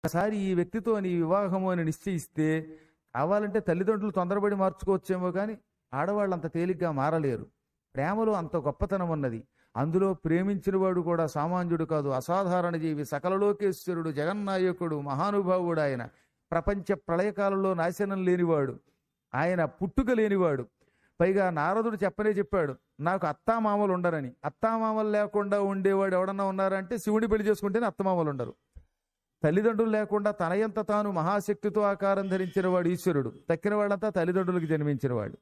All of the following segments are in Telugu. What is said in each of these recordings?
ఒకసారి ఈ వ్యక్తితో నీ వివాహము అని నిశ్చయిస్తే కావాలంటే తల్లిదండ్రులు తొందరపడి మార్చుకోవచ్చేమో కానీ ఆడవాళ్ళు అంత తేలిగ్గా మారలేరు ప్రేమలో అంత గొప్పతనం ఉన్నది అందులో ప్రేమించిన వాడు కూడా సామాన్యుడు కాదు అసాధారణ జీవి సకలలోకేశ్వరుడు జగన్నాయకుడు మహానుభావుడు ఆయన ప్రపంచ ప్రళయకాలంలో నాశనం లేనివాడు ఆయన పుట్టుక లేనివాడు పైగా నారదుడు చెప్పనే చెప్పాడు నాకు అత్తామామలు ఉండరని అత్తామామలు లేకుండా ఉండేవాడు ఎవడన్నా ఉన్నారంటే శివుడి పెళ్లి చేసుకుంటేనే అత్తమామలు ఉండరు తల్లిదండ్రులు లేకుండా తనయంత తాను మహాశక్తితో ఆకారం ధరించిన వాడు ఈశ్వరుడు తక్కిన వాళ్ళంతా తల్లిదండ్రులకు జన్మించిన వాడు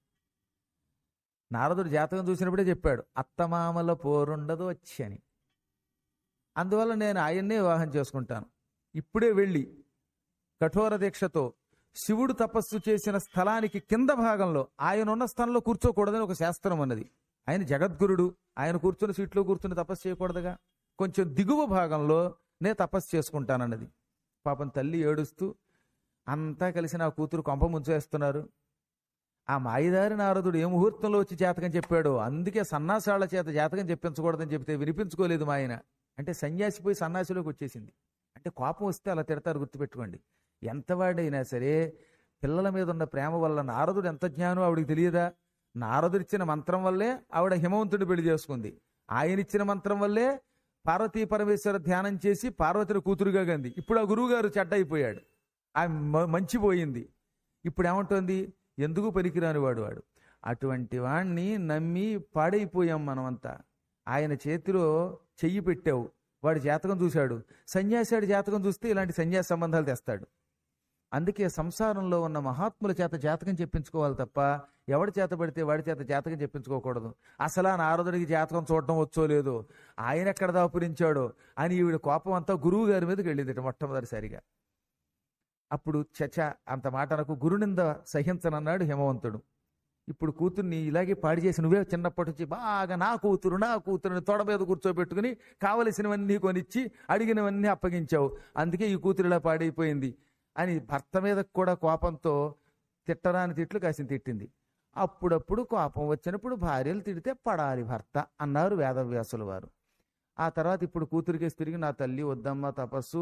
నారదుడు జాతకం చూసినప్పుడే చెప్పాడు అత్తమామల పోరుండదు వచ్చి అని అందువల్ల నేను ఆయన్నే వివాహం చేసుకుంటాను ఇప్పుడే వెళ్ళి కఠోర దీక్షతో శివుడు తపస్సు చేసిన స్థలానికి కింద భాగంలో ఆయన ఉన్న స్థలంలో కూర్చోకూడదని ఒక శాస్త్రం అన్నది ఆయన జగద్గురుడు ఆయన కూర్చున్న సీట్లో కూర్చుని తపస్సు చేయకూడదుగా కొంచెం దిగువ భాగంలో నే తపస్సు చేసుకుంటానన్నది పాపం తల్లి ఏడుస్తూ అంతా కలిసి నా కూతురు కొంప ముంచేస్తున్నారు ఆ మాయదారి నారదుడు ఏ ముహూర్తంలో వచ్చి జాతకం చెప్పాడో అందుకే సన్నాసాల చేత జాతకం చెప్పించకూడదని చెప్తే వినిపించుకోలేదు మా ఆయన అంటే సన్యాసి పోయి సన్యాసిలోకి వచ్చేసింది అంటే కోపం వస్తే అలా తిడతారు గుర్తుపెట్టుకోండి ఎంతవాడైనా సరే పిల్లల మీద ఉన్న ప్రేమ వల్ల నారదుడు ఎంత జ్ఞానం ఆవిడికి తెలియదా నారదుడిచ్చిన మంత్రం వల్లే ఆవిడ హిమవంతుడు పెళ్లి చేసుకుంది ఆయన ఇచ్చిన మంత్రం వల్లే పార్వతీ పరమేశ్వర ధ్యానం చేసి పార్వతిని కూతురుగా గంది ఇప్పుడు ఆ గురువు గారు చెడ్డ అయిపోయాడు ఆమె మ- మంచి పోయింది ఇప్పుడు ఏమంటోంది ఎందుకు పనికిరాని వాడు వాడు అటువంటి వాణ్ణి నమ్మి పాడైపోయాం మనమంతా ఆయన చేతిలో చెయ్యి పెట్టావు వాడి జాతకం చూశాడు సన్యాసాడి జాతకం చూస్తే ఇలాంటి సన్యాస సంబంధాలు తెస్తాడు అందుకే సంసారంలో ఉన్న మహాత్ముల చేత జాతకం చెప్పించుకోవాలి తప్ప ఎవడి చేత పడితే వాడి చేత జాతకం చెప్పించుకోకూడదు అసలు ఆ నారదుడికి జాతకం చూడటం వచ్చో లేదో ఆయన ఎక్కడ దాపురించాడో అని ఈవిడ కోపం అంతా గురువు గారి మీదకి వెళ్ళింది మొట్టమొదటిసారిగా అప్పుడు చచ అంత మాట అనకు గురునింద సహించనన్నాడు హిమవంతుడు ఇప్పుడు కూతుర్ని ఇలాగే పాడి చేసి నువ్వే చిన్నప్పటి నుంచి బాగా నా కూతురు నా కూతురుని తొడ మీద కూర్చోబెట్టుకుని కావలసినవన్నీ కొనిచ్చి అడిగినవన్నీ అప్పగించావు అందుకే ఈ కూతురు ఇలా పాడైపోయింది అని భర్త మీద కూడా కోపంతో తిట్టరాని తిట్లు కాసిన తిట్టింది అప్పుడప్పుడు కోపం వచ్చినప్పుడు భార్యలు తిడితే పడాలి భర్త అన్నారు వేదవ్యాసుల వారు ఆ తర్వాత ఇప్పుడు కూతురికేసి తిరిగి నా తల్లి వద్దమ్మ తపస్సు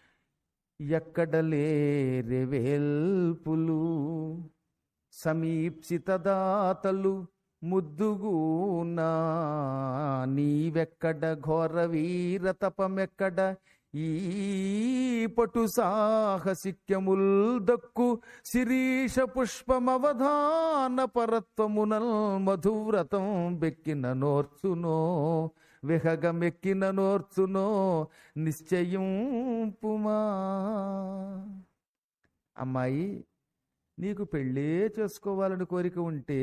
ఎక్కడలేరే వేల్పులు సమీప్సిత దాతలు ముద్దుగూనా నీవెక్కడ ఘోర వీర తపమెక్కడ ఈ పటు సాహసిక్యముల్ దక్కు శిరీష పుష్పమవధాన పరత్వమునల్ మధువ్రతం బెక్కిన నోర్చునో విహగమెక్కిన నోర్చునో నిశ్చయం పుమా అమ్మాయి నీకు పెళ్ళే చేసుకోవాలని కోరిక ఉంటే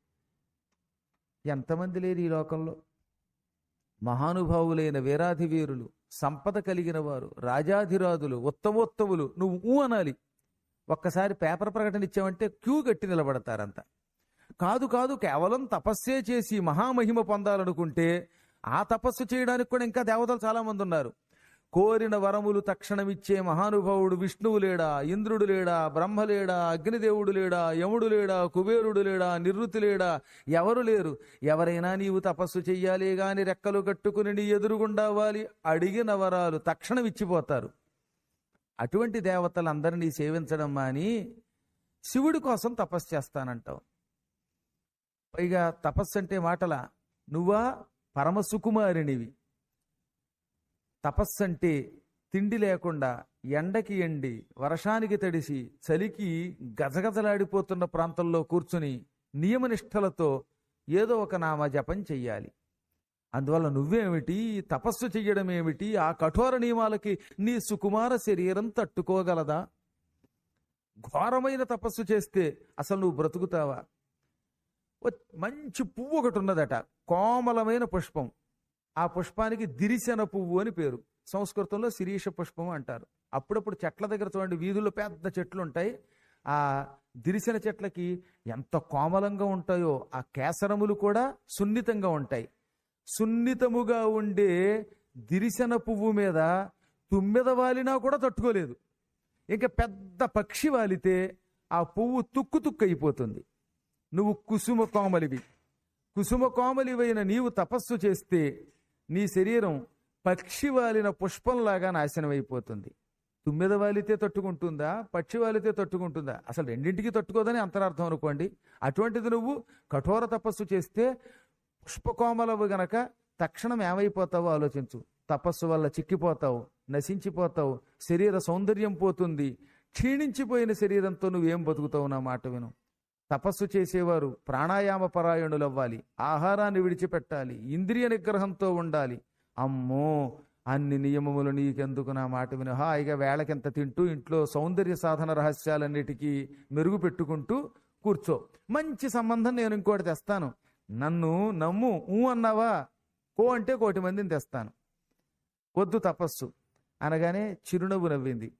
ఎంతమంది లేరు ఈ లోకంలో మహానుభావులైన వీరాధి వీరులు సంపద కలిగిన వారు రాజాధిరాజులు ఉత్తమోత్తములు నువ్వు ఊ అనాలి ఒక్కసారి పేపర్ ప్రకటన ఇచ్చావంటే క్యూ కట్టి నిలబడతారంత కాదు కాదు కేవలం తపస్సే చేసి మహామహిమ పొందాలనుకుంటే ఆ తపస్సు చేయడానికి కూడా ఇంకా దేవతలు చాలా మంది ఉన్నారు కోరిన వరములు తక్షణమిచ్చే మహానుభావుడు విష్ణువు లేడా ఇంద్రుడు లేడా బ్రహ్మ లేడా అగ్నిదేవుడు లేడా యముడు లేడా కుబేరుడు లేడా నివృత్తి లేడా ఎవరు లేరు ఎవరైనా నీవు తపస్సు చెయ్యాలి గాని రెక్కలు కట్టుకుని నీ ఎదురుగుండావాలి అడిగిన వరాలు తక్షణం ఇచ్చిపోతారు అటువంటి దేవతలందరినీ సేవించడం మాని శివుడి కోసం తపస్సు చేస్తానంటావు పైగా తపస్సు అంటే మాటల నువ్వా పరమ సుకుమారినివి తపస్సు అంటే తిండి లేకుండా ఎండకి ఎండి వర్షానికి తడిసి చలికి గజగజలాడిపోతున్న ప్రాంతంలో కూర్చుని నియమనిష్టలతో ఏదో ఒక నామ జపం చెయ్యాలి అందువల్ల నువ్వేమిటి తపస్సు చెయ్యడం ఏమిటి ఆ కఠోర నియమాలకి నీ సుకుమార శరీరం తట్టుకోగలదా ఘోరమైన తపస్సు చేస్తే అసలు నువ్వు బ్రతుకుతావా ఓ మంచి పువ్వు ఒకటి ఉన్నదట కోమలమైన పుష్పం ఆ పుష్పానికి దిరిశన పువ్వు అని పేరు సంస్కృతంలో శిరీష పుష్పం అంటారు అప్పుడప్పుడు చెట్ల దగ్గర చూడండి వీధుల్లో పెద్ద చెట్లు ఉంటాయి ఆ దిరిశన చెట్లకి ఎంత కోమలంగా ఉంటాయో ఆ కేసరములు కూడా సున్నితంగా ఉంటాయి సున్నితముగా ఉండే దిరిశన పువ్వు మీద తుమ్మెద వాలినా కూడా తట్టుకోలేదు ఇంకా పెద్ద పక్షి వాలితే ఆ పువ్వు తుక్కు తుక్కు అయిపోతుంది నువ్వు కుసుమ కోమలివి కుసుమ కోమలివైన నీవు తపస్సు చేస్తే నీ శరీరం పక్షి వాలిన పుష్పంలాగా నాశనమైపోతుంది తుమ్మెద వాలితే తట్టుకుంటుందా పక్షి వాలితే తట్టుకుంటుందా అసలు రెండింటికి తట్టుకోదని అంతరార్థం అనుకోండి అటువంటిది నువ్వు కఠోర తపస్సు చేస్తే పుష్పకోమలవు గనక తక్షణం ఏమైపోతావో ఆలోచించు తపస్సు వల్ల చిక్కిపోతావు నశించిపోతావు శరీర సౌందర్యం పోతుంది క్షీణించిపోయిన శరీరంతో నువ్వేం బతుకుతావు నా మాట విను తపస్సు చేసేవారు ప్రాణాయామ పరాయణులవ్వాలి ఆహారాన్ని విడిచిపెట్టాలి ఇంద్రియ నిగ్రహంతో ఉండాలి అమ్మో అన్ని నియమములు నీకెందుకు నా మాట విను హాయిగా వేళకింత తింటూ ఇంట్లో సౌందర్య సాధన రహస్యాలన్నిటికీ మెరుగు పెట్టుకుంటూ కూర్చో మంచి సంబంధం నేను ఇంకోటి తెస్తాను నన్ను నమ్ము ఊ అన్నావా కో అంటే కోటి మందిని తెస్తాను వద్దు తపస్సు అనగానే చిరునవ్వు నవ్వింది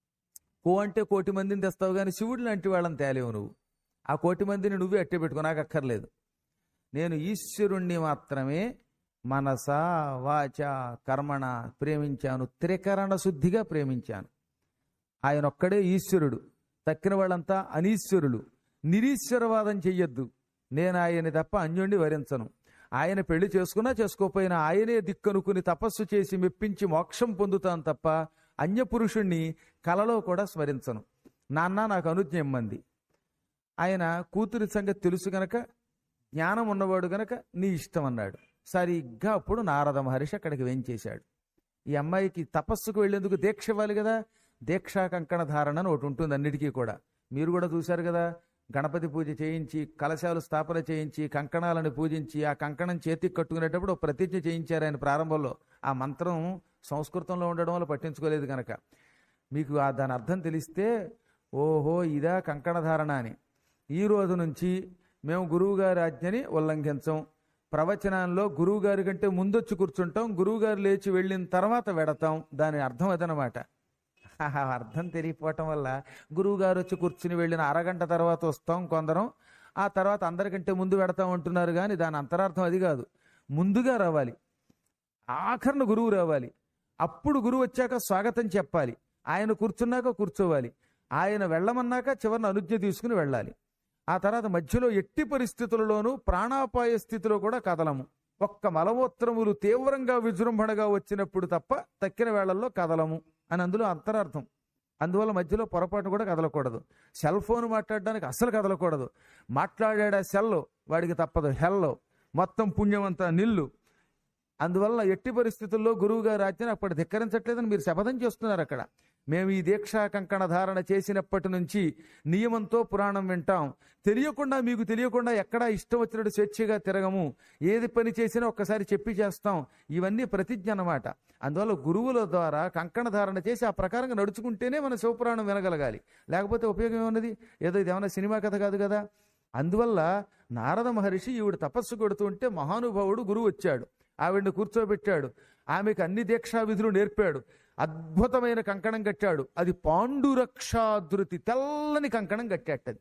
కో అంటే కోటి మందిని తెస్తావు కానీ శివుడు లాంటి వాళ్ళని తేలేవు నువ్వు ఆ కోటి మందిని నువ్వే అట్టే పెట్టుకో నాకు అక్కర్లేదు నేను ఈశ్వరుణ్ణి మాత్రమే మనస వాచ కర్మణ ప్రేమించాను త్రికరణ శుద్ధిగా ప్రేమించాను ఆయన ఒక్కడే ఈశ్వరుడు తక్కిన వాళ్ళంతా అనీశ్వరులు నిరీశ్వరవాదం చెయ్యొద్దు నేను ఆయన్ని తప్ప అన్యుణ్ణి వరించను ఆయన పెళ్లి చేసుకున్నా చేసుకోపోయినా ఆయనే దిక్కనుకుని తపస్సు చేసి మెప్పించి మోక్షం పొందుతాను తప్ప అన్యపురుషుణ్ణి కలలో కూడా స్మరించను నాన్న నాకు అనుజ్ఞ ఇమ్మంది ఆయన కూతురి సంగతి తెలుసు గనక జ్ఞానం ఉన్నవాడు గనక నీ ఇష్టం అన్నాడు సరిగ్గా అప్పుడు నారద మహర్షి అక్కడికి వేంచేశాడు ఈ అమ్మాయికి తపస్సుకు వెళ్లేందుకు దీక్ష ఇవ్వాలి కదా దీక్షా కంకణ ధారణ అని ఒకటి ఉంటుంది అన్నిటికీ కూడా మీరు కూడా చూశారు కదా గణపతి పూజ చేయించి కలశాలు స్థాపన చేయించి కంకణాలను పూజించి ఆ కంకణం చేతికి కట్టుకునేటప్పుడు ఒక ప్రతిజ్ఞ చేయించారు ఆయన ప్రారంభంలో ఆ మంత్రం సంస్కృతంలో ఉండడం వల్ల పట్టించుకోలేదు కనుక మీకు ఆ దాని అర్థం తెలిస్తే ఓహో ఇదా కంకణధారణ అని ఈ రోజు నుంచి మేము గురువుగారి ఆజ్ఞని ఉల్లంఘించం ప్రవచనాల్లో గురువుగారి కంటే ముందొచ్చి కూర్చుంటాం గురువుగారు లేచి వెళ్ళిన తర్వాత వెడతాం దాని అర్థం అదనమాట ఆ అర్థం తెలియకపోవటం వల్ల గురువుగారు వచ్చి కూర్చుని వెళ్ళిన అరగంట తర్వాత వస్తాం కొందరం ఆ తర్వాత అందరికంటే ముందు పెడతాం అంటున్నారు కానీ దాని అంతరార్థం అది కాదు ముందుగా రావాలి ఆఖరణ గురువు రావాలి అప్పుడు గురువు వచ్చాక స్వాగతం చెప్పాలి ఆయన కూర్చున్నాక కూర్చోవాలి ఆయన వెళ్ళమన్నాక చివరిన అనుజ్ఞ తీసుకుని వెళ్ళాలి ఆ తర్వాత మధ్యలో ఎట్టి పరిస్థితులలోనూ ప్రాణాపాయ స్థితిలో కూడా కదలము ఒక్క మలమూత్రములు తీవ్రంగా విజృంభణగా వచ్చినప్పుడు తప్ప తక్కిన వేళల్లో కదలము అని అందులో అంతరార్థం అందువల్ల మధ్యలో పొరపాటు కూడా కదలకూడదు సెల్ ఫోన్ మాట్లాడడానికి అస్సలు కదలకూడదు మాట్లాడాడా సెల్లో వాడికి తప్పదు హెల్లో మొత్తం పుణ్యమంతా నిల్లు అందువల్ల ఎట్టి పరిస్థితుల్లో గురువు గారి ఆజ్ఞను అప్పటి ధిక్కరించట్లేదని మీరు శపథం చేస్తున్నారు అక్కడ మేము ఈ దీక్షా కంకణ ధారణ చేసినప్పటి నుంచి నియమంతో పురాణం వింటాం తెలియకుండా మీకు తెలియకుండా ఎక్కడా ఇష్టం వచ్చినట్టు స్వేచ్ఛగా తిరగము ఏది పని చేసినా ఒక్కసారి చెప్పి చేస్తాం ఇవన్నీ ప్రతిజ్ఞ అన్నమాట అందువల్ల గురువుల ద్వారా కంకణ ధారణ చేసి ఆ ప్రకారంగా నడుచుకుంటేనే మన శివపురాణం వినగలగాలి లేకపోతే ఉపయోగం ఏమున్నది ఏదో ఇది ఏమైనా సినిమా కథ కాదు కదా అందువల్ల నారద మహర్షి ఈవిడ తపస్సు కొడుతుంటే మహానుభావుడు గురువు వచ్చాడు ఆవిడ్ని కూర్చోబెట్టాడు ఆమెకు అన్ని దీక్షా విధులు నేర్పాడు అద్భుతమైన కంకణం కట్టాడు అది పాండురక్షాధృతి తెల్లని కంకణం కట్టాటది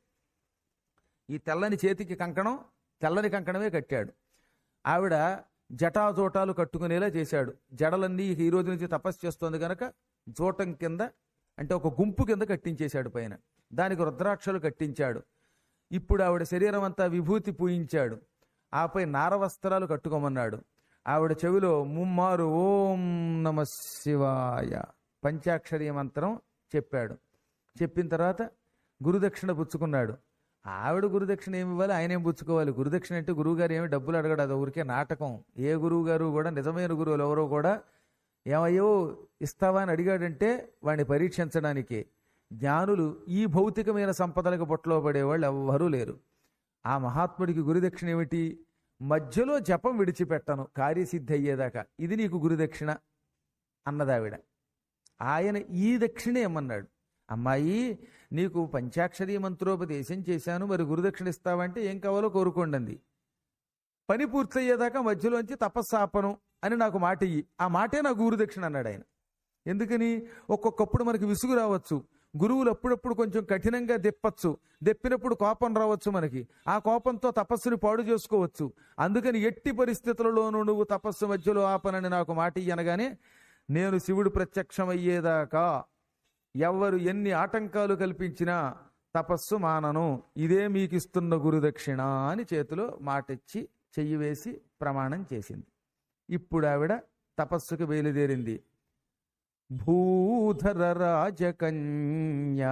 ఈ తెల్లని చేతికి కంకణం తెల్లని కంకణమే కట్టాడు ఆవిడ జటాజోటాలు కట్టుకునేలా చేశాడు జడలన్నీ ఈ రోజు నుంచి తపస్సు చేస్తోంది గనక జోటం కింద అంటే ఒక గుంపు కింద కట్టించేశాడు పైన దానికి రుద్రాక్షలు కట్టించాడు ఇప్పుడు ఆవిడ శరీరం అంతా విభూతి పూయించాడు ఆపై నారవస్త్రాలు కట్టుకోమన్నాడు ఆవిడ చెవిలో ముమ్మారు ఓం నమ శివాయ పంచాక్షరి మంత్రం చెప్పాడు చెప్పిన తర్వాత గురుదక్షిణ పుచ్చుకున్నాడు ఆవిడ గురుదక్షిణ ఏమి ఇవ్వాలి ఆయన ఏం పుచ్చుకోవాలి గురుదక్షిణ అంటే గురువుగారు ఏమి డబ్బులు అడగడు అది ఊరికే నాటకం ఏ గురువు గారు కూడా నిజమైన గురువులు ఎవరో కూడా ఏమయ్యో ఇస్తావా అని అడిగాడంటే వాడిని పరీక్షించడానికి జ్ఞానులు ఈ భౌతికమైన సంపదలకు బొట్టలో పడేవాళ్ళు ఎవ్వరూ లేరు ఆ మహాత్ముడికి గురుదక్షిణ ఏమిటి మధ్యలో జపం విడిచిపెట్టను కార్యసిద్ధి అయ్యేదాకా ఇది నీకు గురుదక్షిణ అన్నదావిడ ఆయన ఈ దక్షిణే ఏమన్నాడు అమ్మాయి నీకు పంచాక్షరీ మంత్రోపదేశం చేశాను మరి గురుదక్షిణ ఇస్తావంటే ఏం కావాలో కోరుకోండి అంది పని పూర్తయ్యేదాకా మధ్యలోంచి తపస్సాపను అని నాకు మాట ఇయ్యి ఆ మాటే నా గురుదక్షిణ అన్నాడు ఆయన ఎందుకని ఒక్కొక్కప్పుడు మనకి విసుగు రావచ్చు గురువులు అప్పుడప్పుడు కొంచెం కఠినంగా దెప్పచ్చు దెప్పినప్పుడు కోపం రావచ్చు మనకి ఆ కోపంతో తపస్సుని పాడు చేసుకోవచ్చు అందుకని ఎట్టి పరిస్థితులలోనూ నువ్వు తపస్సు మధ్యలో ఆపనని నాకు మాట ఇయ్యనగానే నేను శివుడు ప్రత్యక్షమయ్యేదాకా ఎవ్వరు ఎన్ని ఆటంకాలు కల్పించినా తపస్సు మానను ఇదే మీకు ఇస్తున్న గురుదక్షిణ అని చేతిలో మాటిచ్చి చెయ్యి వేసి ప్రమాణం చేసింది ఇప్పుడు ఆవిడ తపస్సుకు బయలుదేరింది భూధర రాజకన్యా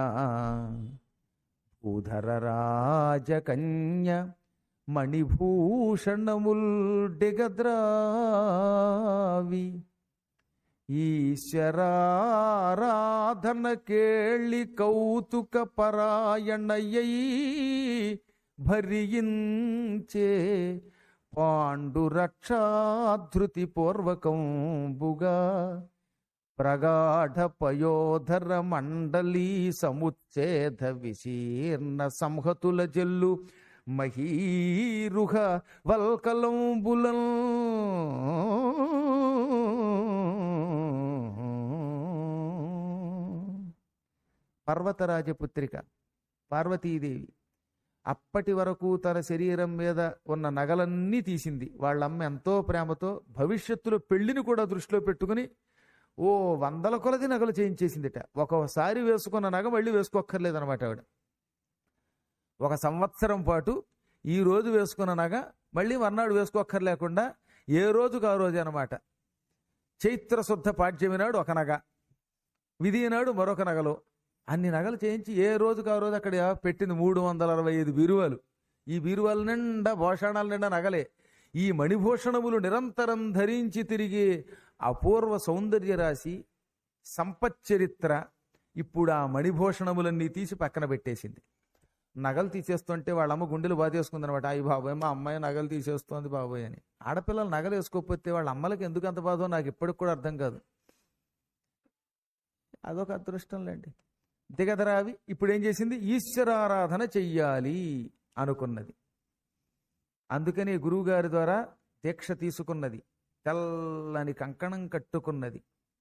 భూధర రాజకన్య మణిభూషణముల్ డిగద్రావి ఈశ్వరారాధన కేళి కౌతుక పరాయణయ్యై భరించే పాండురక్షాధృతి పూర్వకంబుగా ప్రగాఢ పయోధర మండలీ సముచ్ఛేద విశీర్ణ సంహతుల జల్లు మహీరుహ వల్కలంబులం పర్వతరాజపుత్రిక పార్వతీదేవి అప్పటి వరకు తన శరీరం మీద ఉన్న నగలన్నీ తీసింది వాళ్ళమ్మ ఎంతో ప్రేమతో భవిష్యత్తులో పెళ్లిని కూడా దృష్టిలో పెట్టుకుని ఓ వందల కొలది నగలు చేయించేసిందిట ఒకసారి వేసుకున్న నగ మళ్ళీ వేసుకోక్కర్లేదన్నమాట ఆవిడ ఒక సంవత్సరం పాటు ఈ రోజు వేసుకున్న నగ మళ్ళీ మర్నాడు వేసుకోక్కర్లేకుండా ఏ రోజుకు ఆ రోజు అనమాట చైత్ర శుద్ధ పాడ్యమి నాడు ఒక నగ విధి నాడు మరొక నగలు అన్ని నగలు చేయించి ఏ రోజుకు ఆ రోజు అక్కడ పెట్టింది మూడు వందల అరవై ఐదు బీరువాలు ఈ బీరువాల నిండా భూషణాల నిండా నగలే ఈ మణిభూషణములు నిరంతరం ధరించి తిరిగి అపూర్వ సౌందర్య రాశి సంపచ్చరిత్ర ఇప్పుడు ఆ మణిభూషణములన్నీ తీసి పక్కన పెట్టేసింది నగలు తీసేస్తుంటే వాళ్ళ అమ్మ గుండెలు బాధేసుకుందనమాట అయ్యి బాబోయ్ మా అమ్మాయి నగలు తీసేస్తోంది బాబోయ్ అని ఆడపిల్లలు నగలు వేసుకోకపోతే వాళ్ళ అమ్మలకి ఎందుకు అంత బాధో నాకు ఇప్పటికి కూడా అర్థం కాదు అదొక అదృష్టంలేండి దిగదరావి ఇప్పుడు ఏం చేసింది ఈశ్వరారాధన చెయ్యాలి అనుకున్నది అందుకని గురువుగారి ద్వారా దీక్ష తీసుకున్నది తెల్లని కంకణం కట్టుకున్నది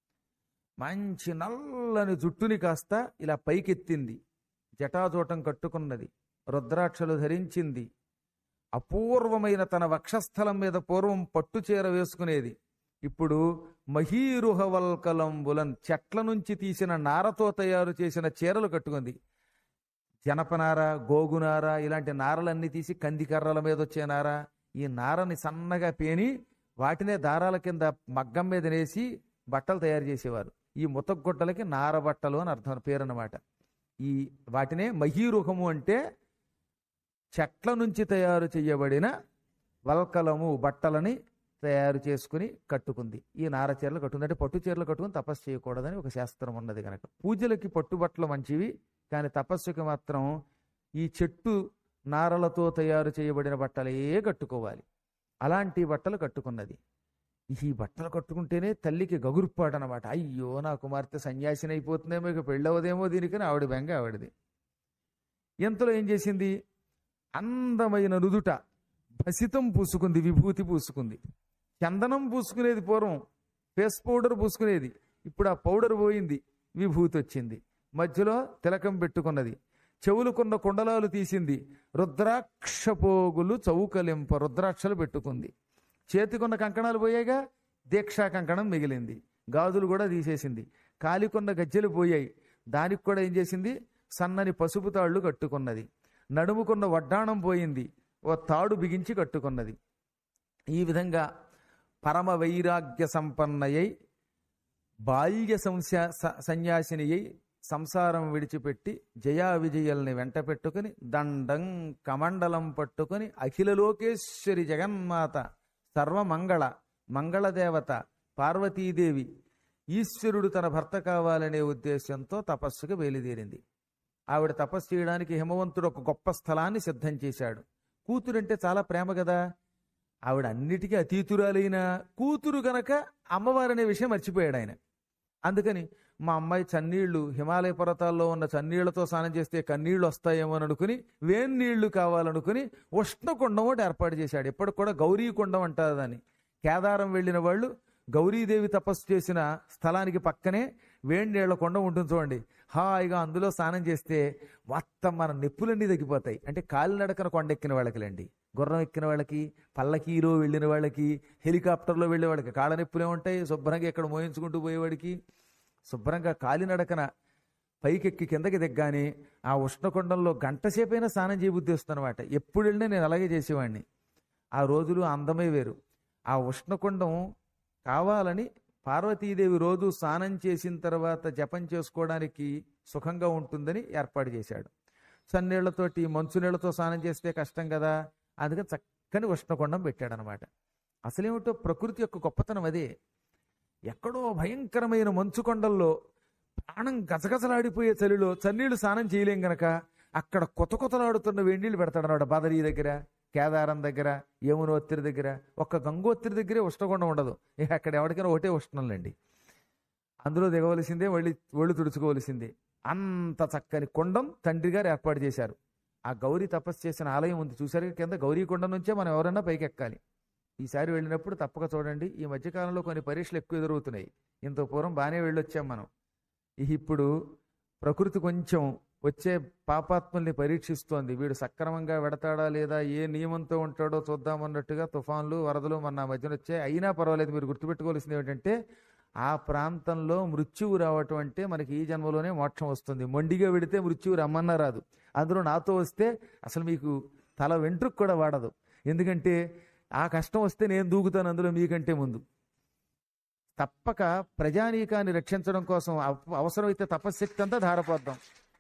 మంచి నల్లని జుట్టుని కాస్త ఇలా పైకెత్తింది జటాజూటం కట్టుకున్నది రుద్రాక్షలు ధరించింది అపూర్వమైన తన వక్షస్థలం మీద పూర్వం పట్టు చీర వేసుకునేది ఇప్పుడు మహీరుహవల్కలంబులన్ చెట్ల నుంచి తీసిన నారతో తయారు చేసిన చీరలు కట్టుకుంది జనపనార గోగునార ఇలాంటి నారలన్నీ తీసి కంది కర్రల మీద వచ్చే నార ఈ నారని సన్నగా పేని వాటినే దారాల కింద మగ్గం మీద నేసి బట్టలు తయారు చేసేవారు ఈ ముతగుడ్డలకి నార బట్టలు అని అర్థం పేరు అన్నమాట ఈ వాటినే మహీరుహము అంటే చెట్ల నుంచి తయారు చేయబడిన వల్కలము బట్టలని తయారు చేసుకుని కట్టుకుంది ఈ నార చీరలు కట్టుకుంది అంటే పట్టు చీరలు కట్టుకుని తపస్సు చేయకూడదని ఒక శాస్త్రం ఉన్నది కనుక పూజలకి పట్టుబట్టలు మంచివి కానీ తపస్సుకి మాత్రం ఈ చెట్టు నారలతో తయారు చేయబడిన బట్టలే కట్టుకోవాలి అలాంటి బట్టలు కట్టుకున్నది ఈ బట్టలు కట్టుకుంటేనే తల్లికి గగురుపాటనమాట అయ్యో నా కుమార్తె సన్యాసిని అయిపోతుందేమో ఇక పెళ్ళవదేమో దీనికని ఆవిడ బెంగ ఆవిడది ఎంతలో ఏం చేసింది అందమైన నుదుట భసితం పూసుకుంది విభూతి పూసుకుంది చందనం పూసుకునేది పూర్వం ఫేస్ పౌడర్ పూసుకునేది ఇప్పుడు ఆ పౌడర్ పోయింది విభూతి వచ్చింది మధ్యలో తిలకం పెట్టుకున్నది చెవులుకున్న కుండలాలు తీసింది రుద్రాక్ష పోగులు చౌకలింప రుద్రాక్షలు పెట్టుకుంది చేతికున్న కంకణాలు పోయాయిగా దీక్షా కంకణం మిగిలింది గాజులు కూడా తీసేసింది కాలికొన్న గజ్జెలు పోయాయి దానికి కూడా ఏం చేసింది సన్నని పసుపు తాళ్ళు కట్టుకున్నది నడుముకున్న వడ్డాణం పోయింది ఓ తాడు బిగించి కట్టుకున్నది ఈ విధంగా పరమ వైరాగ్య సంపన్నయై బాల్య సంశా స- సన్యాసిని అయి సంసారం విడిచిపెట్టి జయా విజయల్ని వెంట పెట్టుకుని దండం కమండలం పట్టుకుని అఖిలలోకేశ్వరి జగన్మాత సర్వమంగళ మంగళదేవత పార్వతీదేవి ఈశ్వరుడు తన భర్త కావాలనే ఉద్దేశంతో తపస్సుకు బయలుదేరింది ఆవిడ తపస్సు చేయడానికి హిమవంతుడు ఒక గొప్ప స్థలాన్ని సిద్ధం చేశాడు కూతురంటే చాలా ప్రేమ కదా ఆవిడ అన్నిటికీ అతీతురాలైన కూతురు గనక అమ్మవారనే విషయం మర్చిపోయాడు ఆయన అందుకని మా అమ్మాయి చన్నీళ్లు హిమాలయ పర్వతాల్లో ఉన్న చన్నీళ్లతో స్నానం చేస్తే కన్నీళ్లు వస్తాయేమో అని అనుకుని వేన్నీళ్లు కావాలనుకుని ఉష్ణకుండం ఒకటి ఏర్పాటు చేశాడు ఎప్పటికి కూడా గౌరీ కుండం అంటారు దాన్ని కేదారం వెళ్ళిన వాళ్ళు గౌరీదేవి తపస్సు చేసిన స్థలానికి పక్కనే వేడి నీళ్ల కొండ ఉంటుంది చూడండి హాయిగా అందులో స్నానం చేస్తే మొత్తం మన నొప్పులన్నీ తగ్గిపోతాయి అంటే కాలినడకన కొండ ఎక్కిన వాళ్ళకిలేండి గుర్రం ఎక్కిన వాళ్ళకి పల్లకీలో వెళ్ళిన వాళ్ళకి హెలికాప్టర్లో వెళ్ళే వాళ్ళకి కాళ్ళ నొప్పులే ఉంటాయి శుభ్రంగా ఇక్కడ మోయించుకుంటూ పోయేవాడికి శుభ్రంగా కాలినడకన పైకెక్కి కిందకి దిగ్గానే ఆ ఉష్ణకుండంలో గంట సేపైనా స్నానం చేయబుద్ధి వస్తుందన్నమాట ఎప్పుడు వెళ్ళినా నేను అలాగే చేసేవాడిని ఆ రోజులు ఆ అందమే వేరు ఆ ఉష్ణకుండం కావాలని పార్వతీదేవి రోజు స్నానం చేసిన తర్వాత జపం చేసుకోవడానికి సుఖంగా ఉంటుందని ఏర్పాటు చేశాడు సన్నీళ్లతోటి మంచునీళ్లతో స్నానం చేస్తే కష్టం కదా అందుకని చక్కని ఉష్ణకొండం పెట్టాడనమాట అసలేమిటో ప్రకృతి యొక్క గొప్పతనం అదే ఎక్కడో భయంకరమైన మంచు కొండల్లో ప్రాణం గజగజలాడిపోయే చలిలో చన్నీళ్లు స్నానం చేయలేం గనక అక్కడ కొత్త కొత్తలాడుతున్న వేడినీళ్ళు పెడతాడనమాట బదరీ దగ్గర కేదారం దగ్గర యమునోత్తిరి దగ్గర ఒక్క గంగోత్తిరి దగ్గరే ఉష్ణకొండం ఉండదు ఇక అక్కడ ఎవరికైనా ఒకటే ఉష్ణంలేండి అందులో దిగవలసిందే ఒళ్ళి ఒళ్ళు తుడుచుకోవలసిందే అంత చక్కని కొండం తండ్రి గారు ఏర్పాటు చేశారు ఆ గౌరీ తపస్సు చేసిన ఆలయం ఉంది చూసారు కింద గౌరీ కొండ నుంచే మనం ఎవరైనా పైకి ఎక్కాలి ఈసారి వెళ్ళినప్పుడు తప్పక చూడండి ఈ మధ్యకాలంలో కొన్ని పరీక్షలు ఎక్కువ ఎదురవుతున్నాయి ఇంత పూర్వం బాగానే వెళ్ళొచ్చాం మనం ఇహ ఇప్పుడు ప్రకృతి కొంచెం వచ్చే పాపాత్మల్ని పరీక్షిస్తోంది వీడు సక్రమంగా వెడతాడా లేదా ఏ నియమంతో ఉంటాడో చూద్దామన్నట్టుగా తుఫాన్లు వరదలు మన మధ్యన వచ్చాయి అయినా పర్వాలేదు మీరు గుర్తుపెట్టుకోవాల్సింది ఏంటంటే ఆ ప్రాంతంలో మృత్యువు రావటం అంటే మనకి ఈ జన్మలోనే మోక్షం వస్తుంది మొండిగా వెడితే మృత్యువు రమ్మన్నా రాదు అందులో నాతో వస్తే అసలు మీకు తల వెంట్రుకు కూడా వాడదు ఎందుకంటే ఆ కష్టం వస్తే నేను దూకుతాను అందులో మీకంటే ముందు తప్పక ప్రజానీకాన్ని రక్షించడం కోసం అవ- అవసరమైతే తపశ్శక్తి అంతా ధారపోద్దాం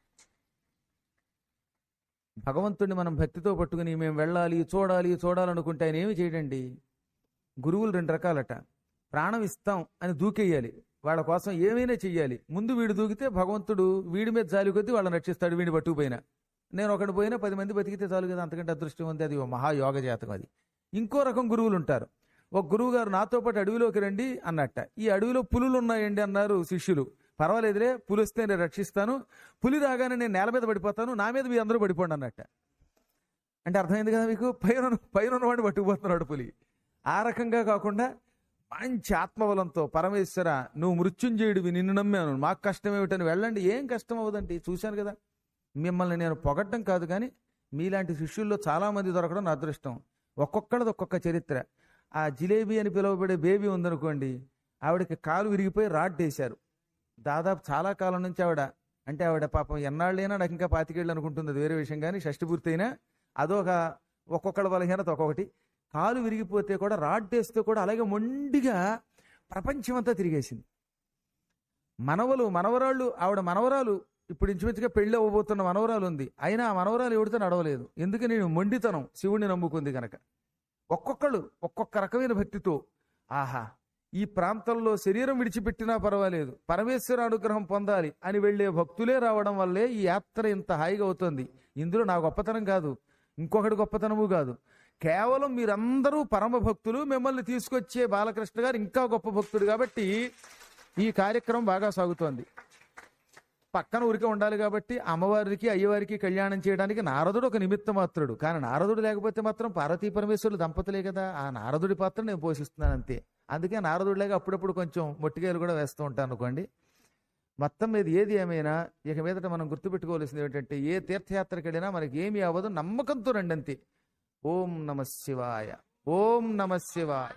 భగవంతుడిని మనం భక్తితో పట్టుకుని మేము వెళ్ళాలి చూడాలి చూడాలనుకుంటే ఆయన ఏమి చేయడండి గురువులు రెండు రకాలట ప్రాణం ఇస్తాం అని దూకేయాలి వాళ్ళ కోసం ఏమైనా చెయ్యాలి ముందు వీడు దూకితే భగవంతుడు వీడి మీద జాలి కొద్దీ వాళ్ళని రక్షిస్తాడు వీడిని పట్టుకుపోయినా నేను ఒకటి పోయినా పది మంది బతికితే చాలు కదా అంతకంటే అదృష్టం ఉంది అది ఓ మహాయోగ జాతకం అది ఇంకో రకం గురువులు ఉంటారు ఒక గురువు గారు నాతో పాటు అడవిలోకి రండి అన్నట్ట ఈ అడవిలో పులులు ఉన్నాయండి అన్నారు శిష్యులు పర్వాలేదులే పులి వస్తే నేను రక్షిస్తాను పులి రాగానే నేను నేల మీద పడిపోతాను నా మీద మీ అందరూ పడిపోండి అన్నట్ట అంటే అర్థమైంది కదా మీకు పైన పైన ఉన్నవాడిని పట్టుకుపోతున్నాడు పులి ఆ రకంగా కాకుండా మంచి ఆత్మబలంతో పరమేశ్వర నువ్వు మృత్యుంజయుడివి నిన్ను నమ్మాను మాకు కష్టం ఏమిటని వెళ్ళండి ఏం కష్టం అవ్వదండి చూశాను కదా మిమ్మల్ని నేను పొగట్టం కాదు కానీ మీలాంటి శిష్యుల్లో చాలా మంది దొరకడం నా అదృష్టం ఒక్కొక్కళ్ళది ఒక్కొక్క చరిత్ర ఆ జిలేబీ అని పిలువబడే బేబీ ఉందనుకోండి ఆవిడకి కాలు విరిగిపోయి రాడ్ వేశారు దాదాపు చాలా కాలం నుంచి ఆవిడ అంటే ఆవిడ పాపం ఎన్నాళ్ళైనా నాకు ఇంకా పాతికేళ్ళు అనుకుంటుంది అది వేరే విషయం కానీ షష్టి పూర్తయినా అదొక ఒక్కొక్కళ్ళ బలహీనత ఒక్కొక్కటి కాలు విరిగిపోతే కూడా రాడ్ వేస్తే కూడా అలాగే మొండిగా ప్రపంచమంతా తిరిగేసింది మనవలు మనవరాళ్ళు ఆవిడ మనవరాలు ఇప్పుడు ఇంచుమించుగా పెళ్లి అవ్వబోతున్న మనవరాలు ఉంది అయినా ఆ మనవరాలు ఎవరితో నడవలేదు ఎందుకని నేను మొండితనం శివుణ్ణి నమ్ముకుంది కనుక ఒక్కొక్కళ్ళు ఒక్కొక్క రకమైన భక్తితో ఆహా ఈ ప్రాంతంలో శరీరం విడిచిపెట్టినా పర్వాలేదు పరమేశ్వర అనుగ్రహం పొందాలి అని వెళ్ళే భక్తులే రావడం వల్లే ఈ యాత్ర ఇంత హాయిగా అవుతుంది ఇందులో నా గొప్పతనం కాదు ఇంకొకటి గొప్పతనము కాదు కేవలం మీరందరూ పరమ భక్తులు మిమ్మల్ని తీసుకొచ్చే బాలకృష్ణ గారు ఇంకా గొప్ప భక్తుడు కాబట్టి ఈ కార్యక్రమం బాగా సాగుతోంది పక్కన ఊరికే ఉండాలి కాబట్టి అమ్మవారికి అయ్యవారికి కళ్యాణం చేయడానికి నారదుడు ఒక నిమిత్త మాత్రుడు కానీ నారదుడు లేకపోతే మాత్రం పార్వతీ పరమేశ్వరులు దంపతులే కదా ఆ నారదుడి పాత్ర నేను పోషిస్తున్నాను అంతే అందుకే నారదుడు లేక అప్పుడప్పుడు కొంచెం మొట్టికాయలు కూడా వేస్తూ ఉంటాను అనుకోండి మొత్తం మీద ఏది ఏమైనా ఇక మీదట మనం గుర్తుపెట్టుకోవాల్సింది ఏంటంటే ఏ తీర్థయాత్రకి వెళ్ళినా మనకి ఏమీ అవ్వదు నమ్మకంతో రండి అంతే ఓం నమ శివాయ ఓం నమ శివాయ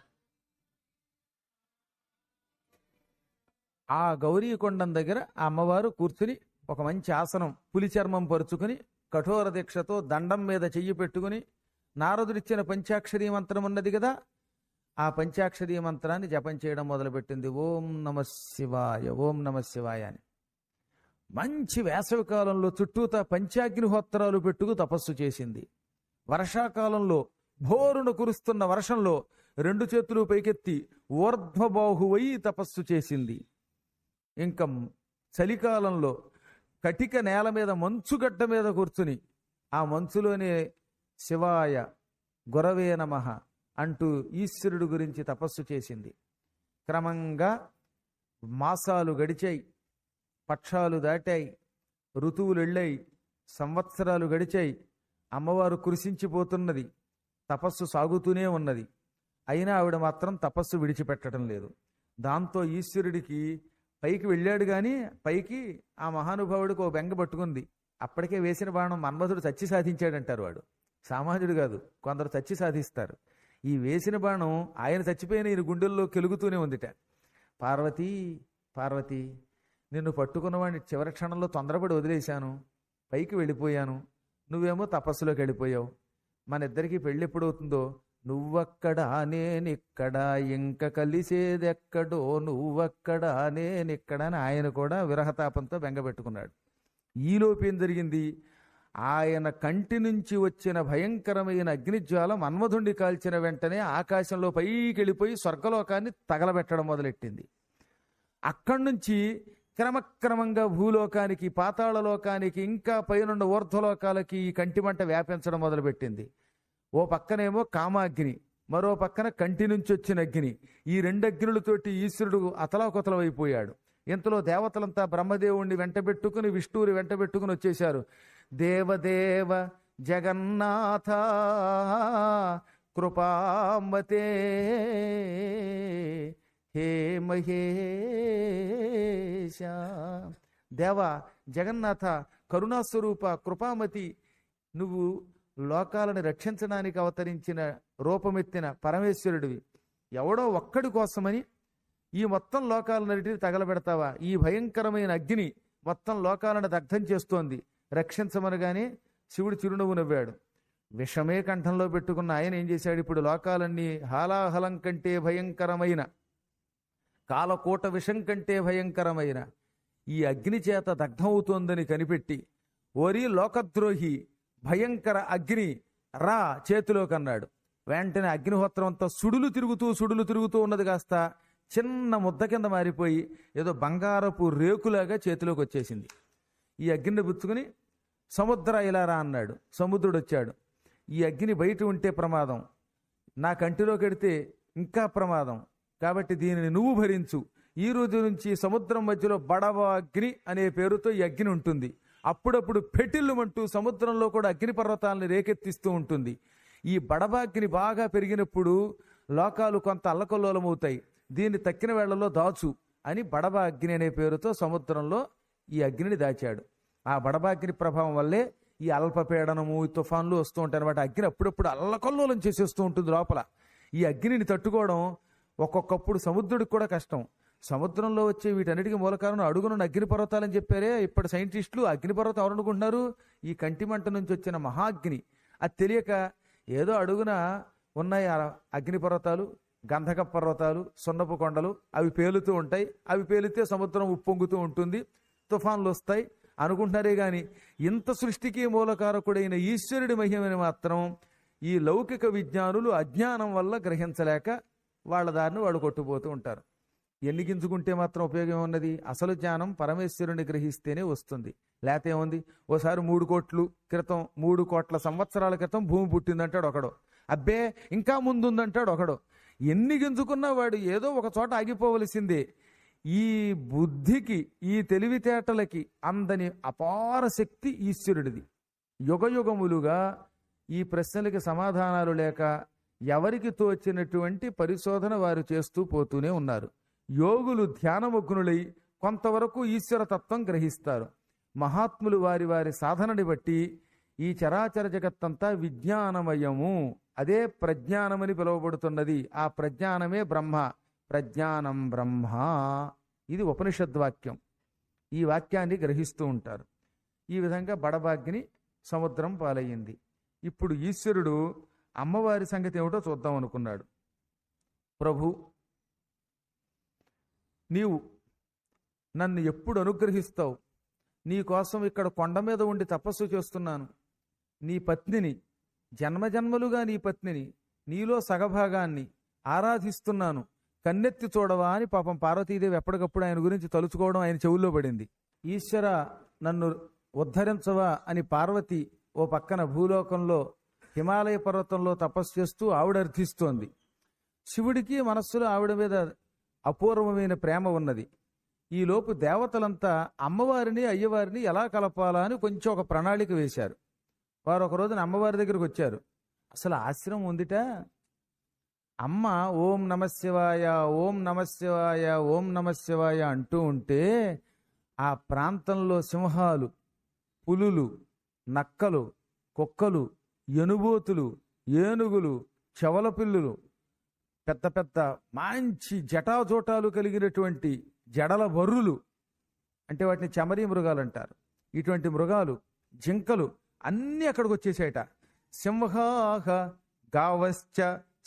ఆ గౌరీ కొండం దగ్గర ఆ అమ్మవారు కూర్చుని ఒక మంచి ఆసనం పులి చర్మం పరుచుకుని కఠోర దీక్షతో దండం మీద చెయ్యి పెట్టుకుని నారదుడిచ్చిన పంచాక్షరీ మంత్రం ఉన్నది కదా ఆ పంచాక్షరీ మంత్రాన్ని జపం చేయడం మొదలుపెట్టింది ఓం నమ శివాయ ఓం నమ శివాయ అని మంచి వేసవి కాలంలో చుట్టూతా పంచాగ్నిహోత్రాలు పెట్టుకు తపస్సు చేసింది వర్షాకాలంలో భోరును కురుస్తున్న వర్షంలో రెండు చేతులు పైకెత్తి ఊర్ధ్వబాహువై తపస్సు చేసింది ఇంకా చలికాలంలో కటిక నేల మీద మంచుగడ్డ మీద కూర్చుని ఆ మంచులోనే శివాయ గురవే నమః అంటూ ఈశ్వరుడు గురించి తపస్సు చేసింది క్రమంగా మాసాలు గడిచాయి పక్షాలు దాటాయి ఋతువులు వెళ్ళాయి సంవత్సరాలు గడిచాయి అమ్మవారు కురిసించిపోతున్నది తపస్సు సాగుతూనే ఉన్నది అయినా ఆవిడ మాత్రం తపస్సు విడిచిపెట్టడం లేదు దాంతో ఈశ్వరుడికి పైకి వెళ్ళాడు గాని పైకి ఆ మహానుభావుడికి ఓ బెంగ పట్టుకుంది అప్పటికే వేసిన బాణం మన్మధుడు చచ్చి సాధించాడంటారు వాడు సామాన్యుడు కాదు కొందరు చచ్చి సాధిస్తారు ఈ వేసిన బాణం ఆయన చచ్చిపోయిన ఈయన గుండెల్లో కెలుగుతూనే ఉందిట పార్వతీ పార్వతి నిన్ను పట్టుకున్నవాడిని చివరి క్షణంలో తొందరపడి వదిలేశాను పైకి వెళ్ళిపోయాను నువ్వేమో తపస్సులోకి వెళ్ళిపోయావు మన ఇద్దరికి పెళ్ళి ఎప్పుడవుతుందో నువ్వక్కడా నేనిక్కడ ఇంక కలిసేదెక్కడో నువ్వక్కడా నేనిక్కడ అని ఆయన కూడా విరహతాపంతో బెంగపెట్టుకున్నాడు ఈలోపు ఏం జరిగింది ఆయన కంటి నుంచి వచ్చిన భయంకరమైన అగ్నిజ్వాల మన్మధుండి కాల్చిన వెంటనే ఆకాశంలో పైకి వెళ్ళిపోయి స్వర్గలోకాన్ని తగలబెట్టడం మొదలెట్టింది అక్కడి నుంచి క్రమక్రమంగా భూలోకానికి పాతాళలోకానికి ఇంకా పైనున్న ఊర్ధ్వలోకాలకి ఈ కంటి మంట వ్యాపించడం మొదలుపెట్టింది ఓ పక్కనేమో కామాగ్ని మరో పక్కన కంటి నుంచి వచ్చిన అగ్ని ఈ రెండు అగ్నులతోటి ఈశ్వరుడు అతలాకుతలమైపోయాడు ఇంతలో దేవతలంతా బ్రహ్మదేవుణ్ణి వెంటబెట్టుకుని విష్ణువుని వెంటబెట్టుకుని వచ్చేశారు దేవదేవ జగన్నాథ కృపామతే హే మహేశ దేవ జగన్నాథ కరుణాస్వరూప కృపామతి నువ్వు లోకాలను రక్షించడానికి అవతరించిన రూపమెత్తిన పరమేశ్వరుడివి ఎవడో ఒక్కడి కోసమని ఈ మొత్తం లోకాలన్నిటిని తగలబెడతావా ఈ భయంకరమైన అగ్ని మొత్తం లోకాలను దగ్ధం చేస్తోంది రక్షించమనగానే శివుడు చిరునవ్వు నవ్వాడు విషమే కంఠంలో పెట్టుకున్న ఆయన ఏం చేశాడు ఇప్పుడు లోకాలన్నీ హాలాహలం కంటే భయంకరమైన కాలకూట విషం కంటే భయంకరమైన ఈ అగ్ని చేత దగ్ధమవుతోందని కనిపెట్టి ఓరి లోకద్రోహి భయంకర అగ్ని రా చేతిలోకి అన్నాడు వెంటనే అగ్నిహోత్రం అంతా సుడులు తిరుగుతూ సుడులు తిరుగుతూ ఉన్నది కాస్త చిన్న ముద్ద కింద మారిపోయి ఏదో బంగారపు రేకులాగా చేతిలోకి వచ్చేసింది ఈ అగ్నిని పుచ్చుకుని సముద్ర ఇలా రా అన్నాడు సముద్రుడు వచ్చాడు ఈ అగ్ని బయట ఉంటే ప్రమాదం నా కంటిలోకి ఎడితే ఇంకా ప్రమాదం కాబట్టి దీనిని నువ్వు భరించు ఈ రోజు నుంచి సముద్రం మధ్యలో బడవ అగ్ని అనే పేరుతో ఈ అగ్ని ఉంటుంది అప్పుడప్పుడు పెటిల్లుమంటూ సముద్రంలో కూడా అగ్ని పర్వతాలను రేకెత్తిస్తూ ఉంటుంది ఈ బడబాగ్ని బాగా పెరిగినప్పుడు లోకాలు కొంత అల్లకల్లోలమవుతాయి దీన్ని తక్కిన వేళ్లలో దాచు అని బడబా అగ్ని అనే పేరుతో సముద్రంలో ఈ అగ్నిని దాచాడు ఆ బడబాగ్ని ప్రభావం వల్లే ఈ అల్పపీడనము ఈ తుఫాన్లు వస్తూ ఉంటాయి అనమాట అగ్ని అప్పుడప్పుడు అల్లకల్లోలం చేసేస్తూ ఉంటుంది లోపల ఈ అగ్నిని తట్టుకోవడం ఒక్కొక్కప్పుడు సముద్రుడికి కూడా కష్టం సముద్రంలో వచ్చే వీటన్నిటికీ మూల కారణం అడుగునున్న అగ్నిపర్వతాలని చెప్పారే ఇప్పటి సైంటిస్టులు అగ్నిపర్వతం ఎవరు అనుకుంటున్నారు ఈ కంటిమంట నుంచి వచ్చిన మహాగ్ని అది తెలియక ఏదో అడుగున ఉన్నాయి ఆ అగ్నిపర్వతాలు గంధక పర్వతాలు సున్నపు కొండలు అవి పేలుతూ ఉంటాయి అవి పేలితే సముద్రం ఉప్పొంగుతూ ఉంటుంది తుఫాన్లు వస్తాయి అనుకుంటున్నారే గాని ఇంత సృష్టికి మూలకారకుడైన ఈశ్వరుడి మహిమని మాత్రం ఈ లౌకిక విజ్ఞానులు అజ్ఞానం వల్ల గ్రహించలేక వాళ్ళ దారిని వాళ్ళు కొట్టుపోతూ ఉంటారు ఎన్ని గింజుకుంటే మాత్రం ఉపయోగం ఉన్నది అసలు జ్ఞానం పరమేశ్వరుని గ్రహిస్తేనే వస్తుంది లేకపోతే ఏముంది ఓసారి మూడు కోట్లు క్రితం మూడు కోట్ల సంవత్సరాల క్రితం భూమి పుట్టిందంటాడు ఒకడు అబ్బే ఇంకా ముందుందంటాడు ఒకడు ఎన్ని గింజుకున్నా వాడు ఏదో ఒక చోట ఆగిపోవలసిందే ఈ బుద్ధికి ఈ తెలివితేటలకి అందని అపార శక్తి ఈశ్వరుడిది యుగయుగములుగా ఈ ప్రశ్నలకి సమాధానాలు లేక ఎవరికి తోచినటువంటి పరిశోధన వారు చేస్తూ పోతూనే ఉన్నారు యోగులు ధ్యానమగ్నులై కొంతవరకు ఈశ్వర తత్వం గ్రహిస్తారు మహాత్ములు వారి వారి సాధనని బట్టి ఈ చరాచర జగత్తంతా విజ్ఞానమయము అదే ప్రజ్ఞానమని పిలువబడుతున్నది ఆ ప్రజ్ఞానమే బ్రహ్మ ప్రజ్ఞానం బ్రహ్మ ఇది ఉపనిషద్వాక్యం ఈ వాక్యాన్ని గ్రహిస్తూ ఉంటారు ఈ విధంగా బడబాగ్ని సముద్రం పాలయ్యింది ఇప్పుడు ఈశ్వరుడు అమ్మవారి సంగతి ఏమిటో చూద్దాం అనుకున్నాడు ప్రభు నీవు నన్ను ఎప్పుడు అనుగ్రహిస్తావు నీ కోసం ఇక్కడ కొండ మీద ఉండి తపస్సు చేస్తున్నాను నీ పత్నిని జన్మజన్మలుగా నీ పత్నిని నీలో సగభాగాన్ని ఆరాధిస్తున్నాను కన్నెత్తి చూడవా అని పాపం పార్వతీదేవి ఎప్పటికప్పుడు ఆయన గురించి తలుచుకోవడం ఆయన చెవుల్లో పడింది ఈశ్వర నన్ను ఉద్ధరించవా అని పార్వతి ఓ పక్కన భూలోకంలో హిమాలయ పర్వతంలో తపస్సు చేస్తూ ఆవిడ అర్థిస్తోంది శివుడికి మనస్సులో ఆవిడ మీద అపూర్వమైన ప్రేమ ఉన్నది ఈలోపు దేవతలంతా అమ్మవారిని అయ్యవారిని ఎలా కలపాలా అని కొంచెం ఒక ప్రణాళిక వేశారు వారు ఒక రోజున అమ్మవారి దగ్గరికి వచ్చారు అసలు ఆశ్రమం ఉందిట అమ్మ ఓం నమశివాయ ఓం నమశివాయ ఓం నమశివాయ అంటూ ఉంటే ఆ ప్రాంతంలో సింహాలు పులులు నక్కలు కుక్కలు ఎనుబోతులు ఏనుగులు చెవల పిల్లులు పెద్ద పెద్ద మంచి జటాజోటాలు కలిగినటువంటి జడల బర్రులు అంటే వాటిని చమరీ మృగాలు అంటారు ఇటువంటి మృగాలు జింకలు అన్నీ అక్కడికి వచ్చేసాయట సింహాహ గావశ్చ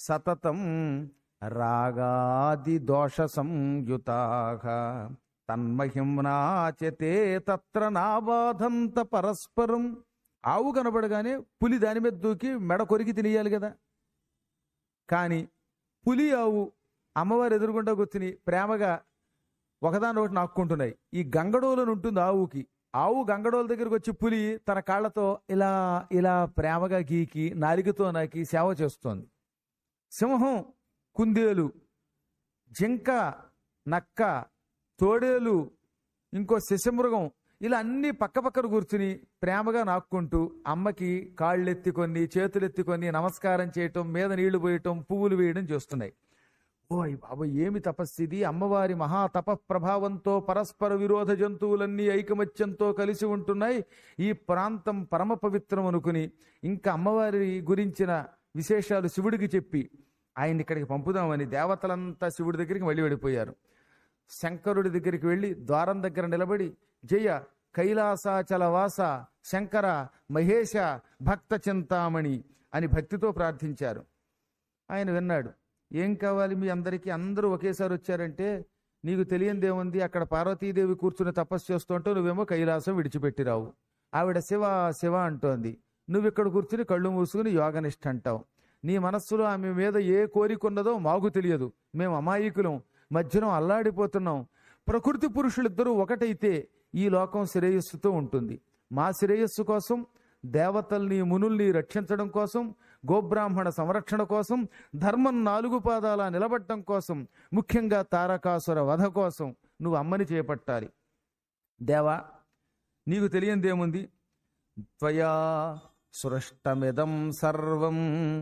సతతం రాగాది దోష సంయుతాః తన్మహిమ్నాచతే తత్ర నాబాధంత పరస్పరం ఆవు కనబడగానే పులి దాని మీద దూకి మెడ కొరికి తినేయాలి కదా కానీ పులి ఆవు అమ్మవారు ఎదురుగుండా కూర్చుని ప్రేమగా ఒకదాని ఒకటి నాక్కుంటున్నాయి ఈ గంగడోలను ఉంటుంది ఆవుకి ఆవు గంగడోల దగ్గరికి వచ్చి పులి తన కాళ్ళతో ఇలా ఇలా ప్రేమగా గీకి నాలికతో నాకి సేవ చేస్తోంది సింహం కుందేలు జింక నక్క తోడేలు ఇంకో శశమృగం ఇలా అన్ని పక్క పక్కన కూర్చుని ప్రేమగా నాక్కుంటూ అమ్మకి కాళ్ళెత్తుకొని చేతులెత్తుకొని నమస్కారం చేయటం మీద నీళ్లు పోయటం పువ్వులు వేయడం చేస్తున్నాయి ఓయ్ బాబు ఏమి తపస్సు ఇది అమ్మవారి మహా తప ప్రభావంతో పరస్పర విరోధ జంతువులన్నీ ఐకమత్యంతో కలిసి ఉంటున్నాయి ఈ ప్రాంతం పరమ పవిత్రం అనుకుని ఇంకా అమ్మవారి గురించిన విశేషాలు శివుడికి చెప్పి ఆయన ఇక్కడికి పంపుదామని దేవతలంతా శివుడి దగ్గరికి మళ్ళీ వెళ్ళిపోయారు శంకరుడి దగ్గరికి వెళ్ళి ద్వారం దగ్గర నిలబడి జయ కైలాసాచల వాస శంకర మహేశ భక్త చింతామణి అని భక్తితో ప్రార్థించారు ఆయన విన్నాడు ఏం కావాలి మీ అందరికీ అందరూ ఒకేసారి వచ్చారంటే నీకు తెలియందేముంది అక్కడ పార్వతీదేవి కూర్చుని తపస్సు చేస్తుంటే నువ్వేమో కైలాసం విడిచిపెట్టిరావు ఆవిడ శివ శివ అంటోంది నువ్వు ఇక్కడ కూర్చుని కళ్ళు మూసుకుని యోగనిష్ట అంటావు నీ మనస్సులో ఆమె మీద ఏ కోరిక ఉన్నదో మాకు తెలియదు మేము అమాయకులం మధ్యలో అల్లాడిపోతున్నాం ప్రకృతి పురుషులిద్దరూ ఒకటైతే ఈ లోకం శ్రేయస్సుతో ఉంటుంది మా శ్రేయస్సు కోసం దేవతల్ని మునుల్ని రక్షించడం కోసం గోబ్రాహ్మణ సంరక్షణ కోసం ధర్మం నాలుగు పాదాల నిలబడటం కోసం ముఖ్యంగా తారకాసుర వధ కోసం నువ్వు అమ్మని చేపట్టాలి దేవా నీకు తెలియందేముంది త్వయా సృష్టమిదం సర్వం